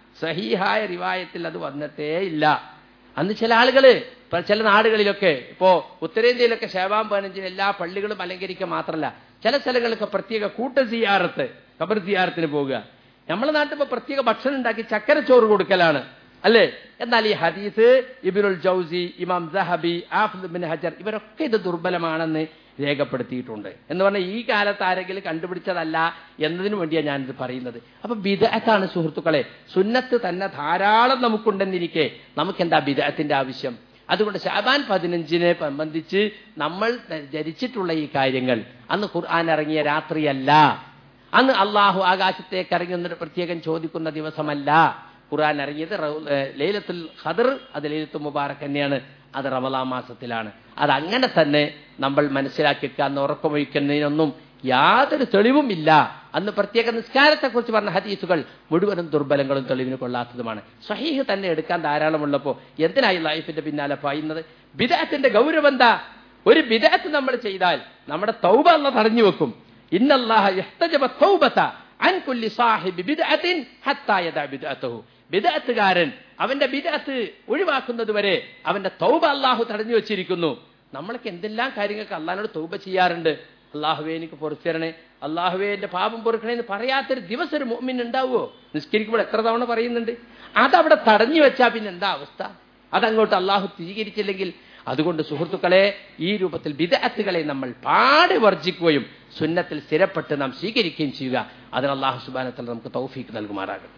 സഹീഹായ റിവായത്തിൽ അത് വന്നിട്ടേ ഇല്ല അന്ന് ചില ആളുകള് ഇപ്പൊ ചില നാടുകളിലൊക്കെ ഇപ്പോ ഉത്തരേന്ത്യയിലൊക്കെ ശേവാം പതിനഞ്ചിന് എല്ലാ പള്ളികളും അലങ്കരിക്കുക മാത്രമല്ല ചില സ്ഥലങ്ങളൊക്കെ പ്രത്യേക കൂട്ട സിയാറത്ത് കബർ സിയാറത്തിന് പോകുക നമ്മളെ നാട്ടിൽ ഇപ്പൊ പ്രത്യേക ഭക്ഷണം ഉണ്ടാക്കി ചക്കരച്ചോറ് കൊടുക്കലാണ് അല്ലേ എന്നാൽ ഈ ഹദീസ് ഇബിനുൽ ജൗസി ഇമാം സഹബി ആഫിദ് ബിൻ ഹജർ ഇവരൊക്കെ ഇത് ദുർബലമാണെന്ന് രേഖപ്പെടുത്തിയിട്ടുണ്ട് എന്ന് പറഞ്ഞാൽ ഈ കാലത്ത് ആരെങ്കിലും കണ്ടുപിടിച്ചതല്ല എന്നതിനു വേണ്ടിയാണ് ഞാനിത് പറയുന്നത് അപ്പൊ ബിദഅത്താണ് സുഹൃത്തുക്കളെ സുന്നത്ത് തന്നെ ധാരാളം നമുക്കുണ്ടെന്നിരിക്കെ നമുക്കെന്താ ബിദഅത്തിന്റെ ആവശ്യം അതുകൊണ്ട് ഷാബാൻ പതിനഞ്ചിനെ സംബന്ധിച്ച് നമ്മൾ ധരിച്ചിട്ടുള്ള ഈ കാര്യങ്ങൾ അന്ന് ഖുർആൻ ഇറങ്ങിയ രാത്രിയല്ല അന്ന് അള്ളാഹു ആകാശത്തേക്ക് ഇറങ്ങി വന്നിട്ട് പ്രത്യേകം ചോദിക്കുന്ന ദിവസമല്ല ഖുർആൻ ഇറങ്ങിയത് ലൈലത്തുൽ ഖദർ അത് ലൈലത്തുൽ മുബാറക് തന്നെയാണ് അത് റമലാ മാസത്തിലാണ് അത് അങ്ങനെ തന്നെ നമ്മൾ മനസ്സിലാക്കിക്കുക അന്ന് ഉറക്കമൊഴിക്കുന്നതിനൊന്നും യാതൊരു തെളിവും ഇല്ല അന്ന് പ്രത്യേക നിസ്കാരത്തെക്കുറിച്ച് പറഞ്ഞ ഹദീസുകൾ മുഴുവനും ദുർബലങ്ങളും തെളിവിന് കൊള്ളാത്തതുമാണ് സഹീഹ് തന്നെ എടുക്കാൻ ധാരാളമുള്ളപ്പോൾ എന്തിനായി ലൈഫിന്റെ പിന്നാലെ പായുന്നത് ബിദാത്തിന്റെ ഗൗരവം എന്താ ഒരു ബിദാത്ത് നമ്മൾ ചെയ്താൽ നമ്മുടെ തൗബ അല്ല തടഞ്ഞു വെക്കും ഇന്നല്ലാഹ യഹ്തജബ തൗബത അൻ കുല്ലി സാഹിബി ബിദ്അത്തിൻ ഹത്താ യദഅ ബിദ്അതഹു ബിദ്അത്തുകാരൻ അവന്റെ ബിദ്അത്ത് ഒഴിവാക്കുന്നത് വരെ അവന്റെ തൗബ അല്ലാഹു തടഞ്ഞു വെച്ചിരിക്കുന്നു നമ്മളൊക്കെ എന്തെല്ലാം കാര്യങ്ങൾക്ക് അള്ളാഹിനോട് തൗബ ചെയ്യാറുണ്ട് അള്ളാഹുവേ എനിക്ക് പൊറുത്തരണേ അള്ളാഹുവേ എന്റെ പാപം പൊറുക്കണേ എന്ന് പറയാത്തൊരു ദിവസം ഒരു മോമിൻ ഉണ്ടാവുമോ നിസ്കരിക്കുമ്പോൾ എത്ര തവണ പറയുന്നുണ്ട് അതവിടെ തടഞ്ഞു വെച്ചാൽ പിന്നെ എന്താ അവസ്ഥ അതങ്ങോട്ട് അള്ളാഹു സ്വീകരിച്ചില്ലെങ്കിൽ അതുകൊണ്ട് സുഹൃത്തുക്കളെ ഈ രൂപത്തിൽ വിദഗ്ധകളെ നമ്മൾ പാടെ വർജിക്കുകയും സുന്നത്തിൽ സ്ഥിരപ്പെട്ട് നാം സ്വീകരിക്കുകയും ചെയ്യുക അതിന് അള്ളാഹു സുബാനത്തിൽ നമുക്ക് തൗഫീക്ക് നൽകുമാറാകും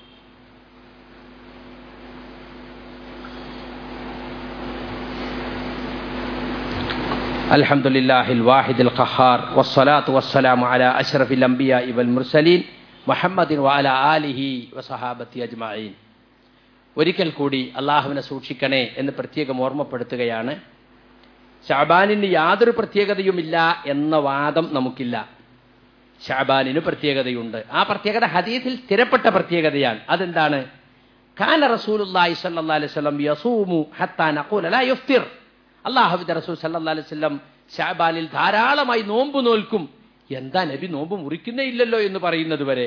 الحمد لله الواحد القهار والصلاة والسلام على أشرف الأنبياء والمرسلين محمد وعلى آله وصحابته أجمعين ഒരിക്കൽ കൂടി അള്ളാഹുവിനെ സൂക്ഷിക്കണേ എന്ന് പ്രത്യേകം ഓർമ്മപ്പെടുത്തുകയാണ് ഷാബാനിന് യാതൊരു പ്രത്യേകതയുമില്ല എന്ന വാദം നമുക്കില്ല ഷാബാനിന് പ്രത്യേകതയുണ്ട് ആ പ്രത്യേകത ഹദീസിൽ സ്ഥിരപ്പെട്ട പ്രത്യേകതയാണ് അതെന്താണ് ഖാന റസൂലുള്ളാഹി സ്വല്ലല്ലാഹി അലൈഹി വസല്ലം യസൂമു ഹത്താ നഖൂല ലാ യുഫ്തിർ അള്ളാഹുവിന്റെ റസൂൽ സല്ലല്ലാഹി അലൈഹി വസല്ലം ഷാബാനിൽ ധാരാളമായി നോമ്പ് നോൽക്കും എന്താ നബി നോമ്പ് മുറിക്കുന്നേ ഇല്ലല്ലോ എന്ന് പറയുന്നത് വരെ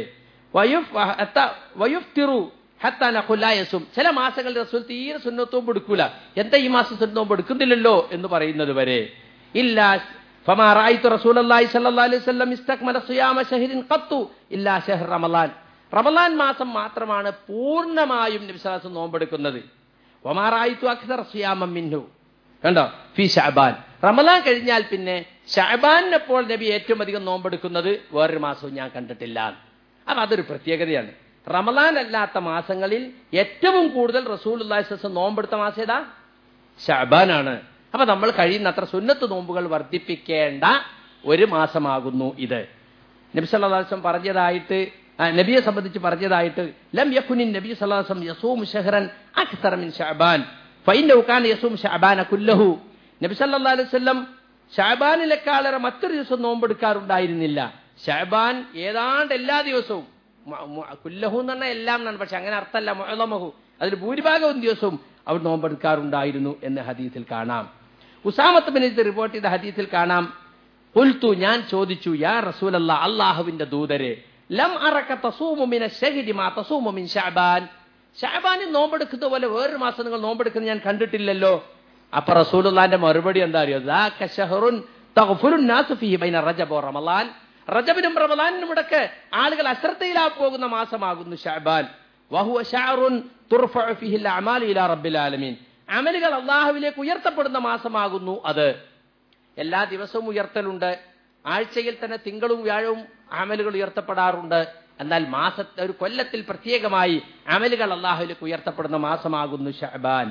വയുഫ്തിറു ഹത്താ നഖൂല ലാ യസും ചില മാസങ്ങളിൽ റസൂൽ തീരെ സുന്നത്തോമ്പ് എടുക്കൂല എന്താ ഈ മാസം സുന്നത്തോമ്പ് എടുക്കുന്നില്ലല്ലോ എന്ന് പറയുന്നത് വരെ ഇല്ല فما رأيت رسول الله صلى الله عليه وسلم استكمل صيام شهر قط إلا شهر رمضان റമലാൻ മാസം മാത്രമാണ് പൂർണ്ണമായും നബിസ്വലാസം നോമ്പെടുക്കുന്നത് ഒമാറായിത്തു അക്സർ സിയാമം മിന്നു കണ്ടോ ഫി ഷാബാൻ റമലാൻ കഴിഞ്ഞാൽ പിന്നെ ഷാബാനിനെപ്പോൾ നബി ഏറ്റവും അധികം നോമ്പെടുക്കുന്നത് വേറൊരു മാസവും ഞാൻ കണ്ടിട്ടില്ല അപ്പൊ അതൊരു പ്രത്യേകതയാണ് റമലാൻ അല്ലാത്ത മാസങ്ങളിൽ ഏറ്റവും കൂടുതൽ റസൂൽ ഉല്ലാസം നോമ്പെടുത്ത മാസം ഏതാ ഷാബാനാണ് അപ്പൊ നമ്മൾ കഴിയുന്നത്ര സുന്നത്ത് നോമ്പുകൾ വർദ്ധിപ്പിക്കേണ്ട ഒരു മാസമാകുന്നു ഇത് നബി സല്ലാസം പറഞ്ഞതായിട്ട് നബിയെ സംബന്ധിച്ച് പറഞ്ഞതായിട്ട് ലം യഖുനിൻ നബി സല്ലാസം യസൂം ഷഹറൻ അക്തർ മിൻ ഷഅബാൻ ഫൈനഹു കാന യസൂം ഷഅബാന കുല്ലഹു നബി സല്ലല്ലാഹു അലൈഹി വസല്ലം ഷഅബാനിലെക്കാളേറെ മറ്റൊരു ദിവസം നോമ്പെടുക്കാറുണ്ടായിരുന്നില്ല ഷഅബാൻ ഏതാണ്ട് എല്ലാ ദിവസവും കുല്ലഹു എന്ന് പറഞ്ഞാൽ എല്ലാം എന്നാണ് പക്ഷെ അങ്ങനെ അർത്ഥമല്ല മുഅലമഹു അതിൽ ഭൂരിഭാഗവും ദിവസവും അവർ നോമ്പെടുക്കാറുണ്ടായിരുന്നു എന്ന് ഹദീസിൽ കാണാം ഉസാമത്ത് ബിൻ റിപ്പോർട്ട് ചെയ്ത ഹദീസിൽ കാണാം ഉൽത്തു ഞാൻ ചോദിച്ചു യാ റസൂലല്ല അള്ളാഹുവിന്റെ ദൂതരെ ലം അറക്ക തസൂമുമിന ഷഹിദി മാ തസൂമുമിൻ ഷഅബാൻ ഷഅബാനിൽ നോമ്പെടുക്കുന്ന പോലെ വേറൊരു മാസം നിങ്ങൾ നോമ്പെടുക്കുന്നത് ഞാൻ കണ്ടിട്ടില്ലല്ലോ അപ്പൊ റസൂലുള്ളാന്റെ മറുപടി എന്താ അറിയോ ദാക ഷഹറുൻ തഗ്ഫുറുൻ നാസു ഫീഹി ബൈന റജബ വ റമളാൻ റജബിനും റമളാനിനും ഇടക്ക് ആളുകൾ അശ്രദ്ധയിലാ പോകുന്ന മാസമാകുന്നു ഷഅബാൻ വഹുവ ഷഅറുൻ തുർഫഉ ഫീഹി അമാലു ഇലാ റബ്ബിൽ ആലമീൻ അമലുകൾ അള്ളാഹുവിലേക്ക് ഉയർത്തപ്പെടുന്ന മാസമാകുന്നു അത് എല്ലാ ദിവസവും ഉയർത്തലുണ്ട് ആഴ്ചയിൽ തന്നെ തിങ്കളും വ്യാഴവും അമലുകൾ ഉയർത്തപ്പെടാറുണ്ട് എന്നാൽ മാസത്തെ ഒരു കൊല്ലത്തിൽ പ്രത്യേകമായി അമലുകൾ അള്ളാഹുലേക്ക് ഉയർത്തപ്പെടുന്ന മാസമാകുന്നു ഷഹബാൻ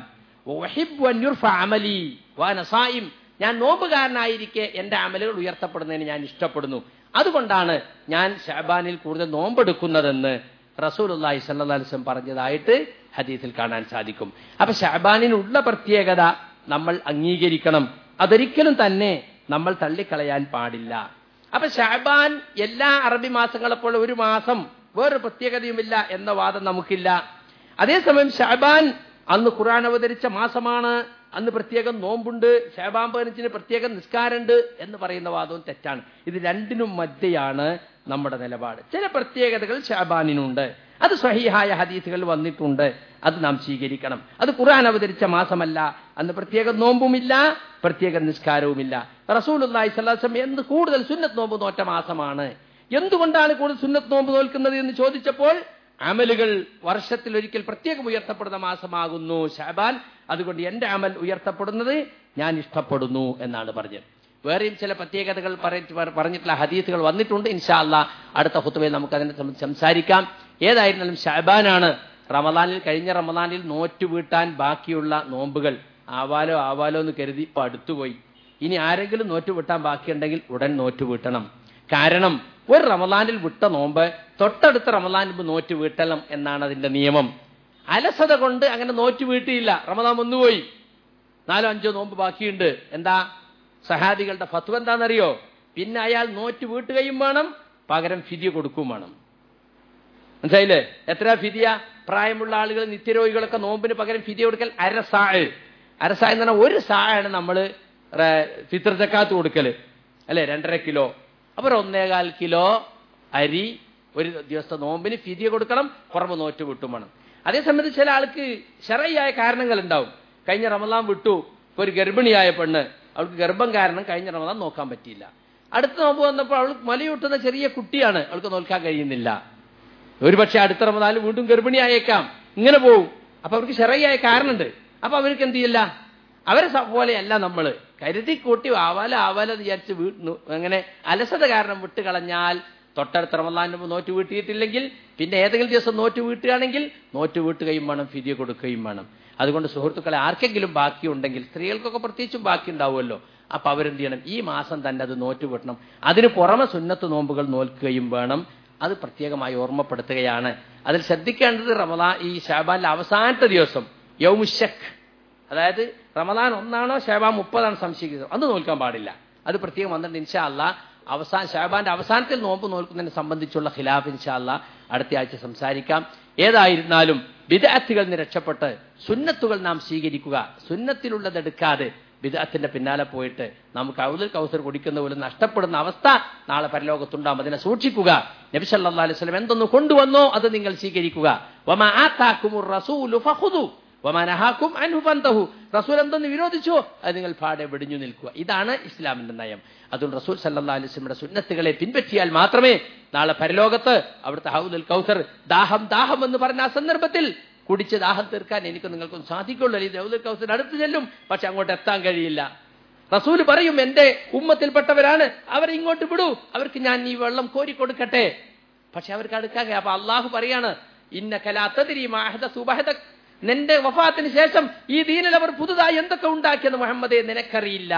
അമലി വാനസായിം ഞാൻ നോമ്പുകാരനായിരിക്കെ എന്റെ അമലുകൾ ഉയർത്തപ്പെടുന്നതിന് ഞാൻ ഇഷ്ടപ്പെടുന്നു അതുകൊണ്ടാണ് ഞാൻ ഷഹബാനിൽ കൂടുതൽ നോമ്പെടുക്കുന്നതെന്ന് റസൂൽ അള്ളാഹി സല്ലാസ്ലം പറഞ്ഞതായിട്ട് ഹദീസിൽ കാണാൻ സാധിക്കും അപ്പൊ ഷഹബാനിനുള്ള പ്രത്യേകത നമ്മൾ അംഗീകരിക്കണം അതൊരിക്കലും തന്നെ നമ്മൾ തള്ളിക്കളയാൻ പാടില്ല അപ്പൊ ഷാബാൻ എല്ലാ അറബി മാസങ്ങളെപ്പോലെ ഒരു മാസം വേറൊരു പ്രത്യേകതയുമില്ല എന്ന വാദം നമുക്കില്ല അതേസമയം ഷാബാൻ അന്ന് ഖുർആൻ അവതരിച്ച മാസമാണ് അന്ന് പ്രത്യേകം നോമ്പുണ്ട് ഷാബാൻ പതിനഞ്ചിന് പ്രത്യേകം നിസ്കാരമുണ്ട് എന്ന് പറയുന്ന വാദവും തെറ്റാണ് ഇത് രണ്ടിനും മധ്യയാണ് നമ്മുടെ നിലപാട് ചില പ്രത്യേകതകൾ ഷാബാനിനുണ്ട് അത് സ്വഹീഹായ ഹദീസുകൾ വന്നിട്ടുണ്ട് അത് നാം സ്വീകരിക്കണം അത് ഖുർആൻ അവതരിച്ച മാസമല്ല അന്ന് പ്രത്യേക നോമ്പുമില്ല പ്രത്യേക നിസ്കാരവുമില്ല റസൂൽ അള്ളാഹി സ്വലാസം എന്ത് കൂടുതൽ സുന്നത്ത് നോമ്പ് നോറ്റ മാസമാണ് എന്തുകൊണ്ടാണ് കൂടുതൽ സുന്നത്ത് നോമ്പ് നോൽക്കുന്നത് എന്ന് ചോദിച്ചപ്പോൾ അമലുകൾ വർഷത്തിൽ ഒരിക്കൽ പ്രത്യേകം ഉയർത്തപ്പെടുന്ന മാസമാകുന്നു ഷാബാൻ അതുകൊണ്ട് എന്റെ അമൽ ഉയർത്തപ്പെടുന്നത് ഞാൻ ഇഷ്ടപ്പെടുന്നു എന്നാണ് പറഞ്ഞത് വേറെയും ചില പ്രത്യേകതകൾ പറഞ്ഞിട്ടുള്ള ഹദീസുകൾ വന്നിട്ടുണ്ട് ഇൻഷാ അല്ല അടുത്ത ഹുത്തുവയിൽ നമുക്ക് അതിനെ സംബന്ധിച്ച് സംസാരിക്കാം ഏതായിരുന്നാലും ഷാബാനാണ് റമദാനിൽ കഴിഞ്ഞ റമദാനിൽ നോറ്റ് വീട്ടാൻ ബാക്കിയുള്ള നോമ്പുകൾ ആവാലോ ആവാലോ എന്ന് കരുതി ഇപ്പൊ അടുത്തുപോയി ഇനി ആരെങ്കിലും നോറ്റ് വീട്ടാൻ ബാക്കിയുണ്ടെങ്കിൽ ഉടൻ നോറ്റ് വീട്ടണം കാരണം ഒരു റമദാനിൽ വിട്ട നോമ്പ് തൊട്ടടുത്ത റമദാൻ മുമ്പ് നോറ്റ് വീട്ടണം എന്നാണ് അതിന്റെ നിയമം അലസത കൊണ്ട് അങ്ങനെ നോറ്റ് വീട്ടിയില്ല റമദാൻ വന്നുപോയി നാലോ അഞ്ചോ നോമ്പ് ബാക്കിയുണ്ട് എന്താ സഹാദികളുടെ ഫത്വ എന്താണെന്നറിയോ പിന്നെ അയാൾ നോറ്റ് വീട്ടുകയും വേണം പകരം ഫിദിയ കൊടുക്കുകയും വേണം മനസ്സിലായില്ലേ എത്ര ഫിദിയ പ്രായമുള്ള ആളുകൾ നിത്യരോഗികളൊക്കെ നോമ്പിന് പകരം ഫിദിയ കൊടുക്കൽ അരസാഴ് അരസാഴ് എന്ന് പറഞ്ഞാൽ ഒരു സാഴാണ് നമ്മൾ ഫിത്ര ജക്കാത്ത് കൊടുക്കൽ അല്ലെ രണ്ടര കിലോ അപ്പോൾ ഒന്നേകാൽ കിലോ അരി ഒരു ദിവസത്തെ നോമ്പിന് ഫിദിയ കൊടുക്കണം കുറവ് നോറ്റ് വിട്ടും വേണം അതേ സമയത്ത് ചില ആൾക്ക് ശരയായ കാരണങ്ങൾ ഉണ്ടാവും കഴിഞ്ഞ റമദാൻ വിട്ടു ഒരു ഗർഭിണിയായ പെണ്ണ് അവൾക്ക് ഗർഭം കാരണം കഴിഞ്ഞ റമദാൻ നോക്കാൻ പറ്റിയില്ല അടുത്ത നോമ്പ് വന്നപ്പോൾ അവൾ മലയൂട്ടുന്ന ചെറിയ കുട്ടിയാണ് അവൾക്ക് നോക്കാൻ കഴിയുന്നില്ല ഒരുപക്ഷെ അടുത്ത റമദാനിൽ വീണ്ടും ഗർഭിണിയായേക്കാം ഇങ്ങനെ പോവും അപ്പൊ അവർക്ക് ശരയായ കാരണമുണ്ട് അപ്പൊ അവർക്ക് എന്ത് ചെയ്യില്ല അവരെ സ- പോലെയല്ല നമ്മൾ കരുതി കൂട്ടി ആവാല ആവാല എന്ന് വിചാരിച്ച് വീ അങ്ങനെ അലസത കാരണം വിട്ട് കളഞ്ഞാൽ തൊട്ടടുത്ത റമദാനിന് മുമ്പ് നോറ്റ് വീട്ടിയിട്ടില്ലെങ്കിൽ പിന്നെ ഏതെങ്കിലും ദിവസം നോറ്റ് വീട്ടുകയാണെങ്കിൽ നോറ്റ് വീട്ടുകയും വേണം ഫിദിയ കൊടുക്കുകയും വേണം അതുകൊണ്ട് സുഹൃത്തുക്കളെ ആർക്കെങ്കിലും ബാക്കിയുണ്ടെങ്കിൽ സ്ത്രീകൾക്കൊക്കെ പ്രത്യേകിച്ചും ബാക്കി ഉണ്ടാവുമല്ലോ അപ്പൊ അവരെന്ത് ചെയ്യണം ഈ മാസം തന്നെ അത് നോറ്റ് വീട്ടണം അതിന് പുറമെ സുന്നത്ത് നോമ്പുകൾ നോൽക്കുകയും വേണം അത് പ്രത്യേകമായി ഓർമ്മപ്പെടുത്തുകയാണ് അതിൽ ശ്രദ്ധിക്കേണ്ടത് റമദാൻ ഈ ഷാബാനിലെ അവസാനത്തെ ദിവസം യൗമുഷക് അതായത് റമദാൻ ഒന്നാണോ ഷാബാൻ മുപ്പതാണോ സംശയിക്കുന്നത് അത് നോൽക്കാൻ പാടില്ല അത് പ്രത്യേകം വന്നിട്ട് ഇൻഷാ അല്ല അവസാന ഷാബാന്റെ അവസാനത്തിൽ നോമ്പ് നോൽക്കുന്നതിനെ സംബന്ധിച്ചുള്ള ഖിലാഫ് ഇൻഷാ അല്ല അടുത്ത ആഴ്ച സംസാരിക്കാം ഏതായിരുന്നാലും വിദഗ്ധകൾ നിന്ന് രക്ഷപ്പെട്ട് സുന്നത്തുകൾ നാം സ്വീകരിക്കുക സുന്നത്തിലുള്ളത് എടുക്കാതെ വിദഗ്ധത്തിന്റെ പിന്നാലെ പോയിട്ട് നമുക്ക് ഔദുൽ കൗസർ കുടിക്കുന്ന പോലും നഷ്ടപ്പെടുന്ന അവസ്ഥ നാളെ പരലോകത്തുണ്ടാകും അതിനെ സൂക്ഷിക്കുക നബി സല്ലല്ലാഹു അലൈഹി വസല്ലം എന്തൊന്ന് കൊണ്ടുവന്നോ അത് നിങ്ങൾ സ്വീകരിക്കുക വമാ ആതാക്കുമുർ റസൂലു ഫഖുദു വമാനഹാക്കും അൻഹുപന്തഹു റസൂൽ എന്തെന്ന് വിരോധിച്ചോ അത് നിങ്ങൾ പാടെ വെടിഞ്ഞു നിൽക്കുക ഇതാണ് ഇസ്ലാമിന്റെ നയം അതുകൊണ്ട് റസൂൽ സല്ലാ അലിസ്ലമിയുടെ സുന്നത്തുകളെ പിൻപറ്റിയാൽ മാത്രമേ നാളെ പരലോകത്ത് അവിടുത്തെ ഹൗദുൽ കൗസർ ദാഹം ദാഹം എന്ന് പറഞ്ഞ ആ സന്ദർഭത്തിൽ കുടിച്ച് ദാഹം തീർക്കാൻ എനിക്ക് നിങ്ങൾക്കും സാധിക്കുള്ളൂ ഈ ഹൗദുൽ കൗസർ അടുത്ത് ചെല്ലും പക്ഷെ അങ്ങോട്ട് എത്താൻ കഴിയില്ല റസൂല് പറയും എന്റെ ഉമ്മത്തിൽപ്പെട്ടവരാണ് അവരെ ഇങ്ങോട്ട് വിടൂ അവർക്ക് ഞാൻ ഈ വെള്ളം കോരി കൊടുക്കട്ടെ പക്ഷെ അവർക്ക് അടുക്കാൻ അപ്പൊ അള്ളാഹു പറയാണ് ഇന്ന കലാത്തതിരി മാഹദ സുബഹദ നിന്റെ വഫാത്തിന് ശേഷം ഈ ദീനിൽ അവർ പുതുതായി എന്തൊക്കെ ഉണ്ടാക്കിയെന്ന് മുഹമ്മദെ നിനക്കറിയില്ല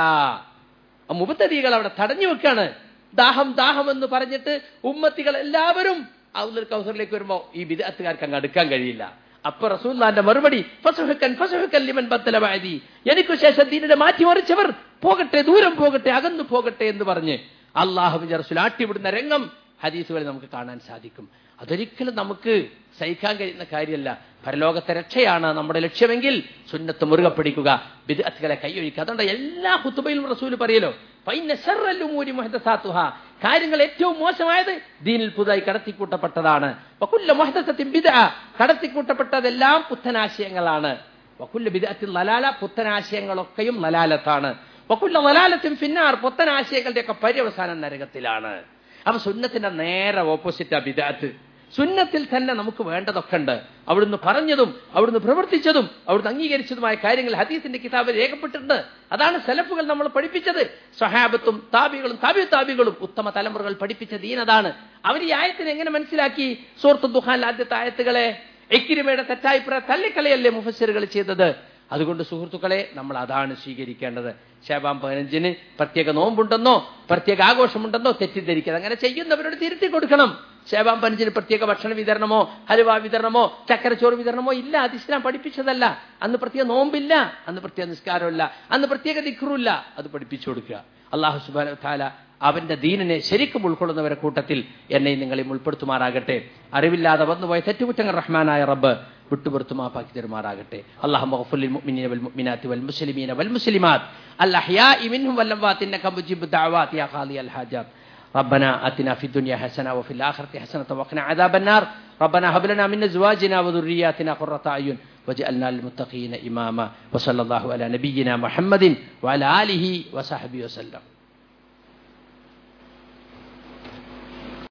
ആ മുബത്തതികൾ അവിടെ തടഞ്ഞു വെക്കാണ് ദാഹം ദാഹം എന്ന് പറഞ്ഞിട്ട് ഉമ്മത്തികൾ എല്ലാവരും ഔദുൽ കൗസറിലേക്ക് വരുമ്പോ ഈ വിദഗ്ധക്കാർക്ക് അങ്ങ് അടുക്കാൻ കഴിയില്ല അപ്പൊ റസൂല്ലാന്റെ മറുപടി ഫസുഹക്കൻ ഫസുഹക്കൻ ലിമൻ ബത്തലവാദി എനിക്കു ശേഷം ദീനിനെ മാറ്റിമറിച്ചവർ പോകട്ടെ ദൂരം പോകട്ടെ അകന്നു പോകട്ടെ എന്ന് പറഞ്ഞ് അള്ളാഹുവിന്റെ റസൂൽ ആട്ടിവിടുന്ന രംഗം ഹദീസുകളിൽ നമുക്ക് കാണാൻ സാധിക്കും അതൊരിക്കലും നമുക്ക് സഹിക്കാൻ കഴിയുന്ന കാര്യമല്ല പരലോകത്തെ രക്ഷയാണ് നമ്മുടെ ലക്ഷ്യമെങ്കിൽ സുന്നത്ത് മുറുകെ പിടിക്കുക വിദഗ്ധകളെ കൈയൊഴിക്കുക അതുകൊണ്ട് എല്ലാ കുത്തുബയിലും റസൂല് പറയലോ ഫൈന ശർറല്ലുമൂരി മുഹദസാത്തുഹ കാര്യങ്ങൾ ഏറ്റവും മോശമായത് ദീനിൽ പുതുതായി കടത്തിക്കൂട്ടപ്പെട്ടതാണ് വക്കുല്ല മുഹദസത്തിൻ ബിദ കടത്തിക്കൂട്ടപ്പെട്ടതെല്ലാം പുത്തനാശയങ്ങളാണ് വക്കുല്ല ബിദത്തിൽ ലലാല പുത്തനാശയങ്ങളൊക്കെയും ലലാലത്താണ് വക്കുല്ല ലലാലത്തിൻ ഫിന്നാർ പുത്തനാശയങ്ങളുടെയൊക്കെ പര്യവസാനം നരകത്തിലാണ് അപ്പൊ സുന്നത്തിന്റെ നേരെ ഓപ്പോസിറ്റാ ബിദാത്ത് സുന്നത്തിൽ തന്നെ നമുക്ക് വേണ്ടതൊക്കെ ഉണ്ട് അവിടുന്ന് പറഞ്ഞതും അവിടുന്ന് പ്രവർത്തിച്ചതും അവിടുന്ന് അംഗീകരിച്ചതുമായ കാര്യങ്ങൾ ഹദീസിന്റെ കിതാബിൽ രേഖപ്പെട്ടിട്ടുണ്ട് അതാണ് സെലഫുകൾ നമ്മൾ പഠിപ്പിച്ചത് സ്വഹാബത്തും താബികളും താബി താബികളും ഉത്തമ തലമുറകൾ പഠിപ്പിച്ച ദീനതാണ് അവർ ഈ ആയത്തിനെ എങ്ങനെ മനസ്സിലാക്കി സൂറത്ത് ദുഹാൻ ആദ്യത്തെ ആയത്തുകളെ എക്കിരിമയുടെ തെറ്റായിപ്രായ തള്ളിക്കളയല്ലേ മുഫസ്സിറുകൾ ചെയ്തത് അതുകൊണ്ട് സുഹൃത്തുക്കളെ നമ്മൾ അതാണ് സ്വീകരിക്കേണ്ടത് ശേബാം പതിനഞ്ചിന് പ്രത്യേക നോമ്പുണ്ടെന്നോ പ്രത്യേക ആഘോഷമുണ്ടെന്നോ തെറ്റിദ്ധരിക്കരുത് അങ്ങനെ ചെയ്യുന്നവരോട് തിരുത്തി കൊടുക്കണം ശേബാം പതിനഞ്ചിന് പ്രത്യേക ഭക്ഷണ വിതരണമോ ഹലുവ വിതരണമോ ചക്കരച്ചോറ് വിതരണമോ ഇല്ല അത് ഇസ്ലാം പഠിപ്പിച്ചതല്ല അന്ന് പ്രത്യേക നോമ്പില്ല അന്ന് പ്രത്യേക നിസ്കാരമില്ല അന്ന് പ്രത്യേക ദിക്റുമില്ല അത് പഠിപ്പിച്ചു കൊടുക്കുക അള്ളാഹു സുബാന താല അവന്റെ ദീനിനെ ശരിക്കും ഉൾക്കൊള്ളുന്നവരെ കൂട്ടത്തിൽ എന്നെയും നിങ്ങളെയും ഉൾപ്പെടുത്തുമാറാകട്ടെ അറിവില്ലാതെ വന്നുപോയ തെറ്റുകുറ്റങ്ങൾ റഹ്മാനായ റബ്ബ് വിട്ടുപുറത്തു മാപ്പാക്കി തരുമാറാകട്ടെ അള്ളാഹു മഗ്ഫുലിൽ മുഅ്മിനീന വൽ മുഅ്മിനാത്തി വൽ മുസ്ലിമീന വൽ മുസ്ലിമാത്ത് അൽ അഹ്യാഇ മിൻഹും വൽ അംവാത്ത് ഇന്നക മുജീബു ദഅവാത് യാ ഖാദി അൽ ഹാജാത്ത് ربنا آتنا في الدنيا حسنة وفي الآخرة حسنة وقنا عذاب النار ربنا هب لنا من أزواجنا وذرياتنا قرة أعين واجعلنا للمتقين إماما وصلى الله على نبينا محمد وعلى آله وصحبه وسلم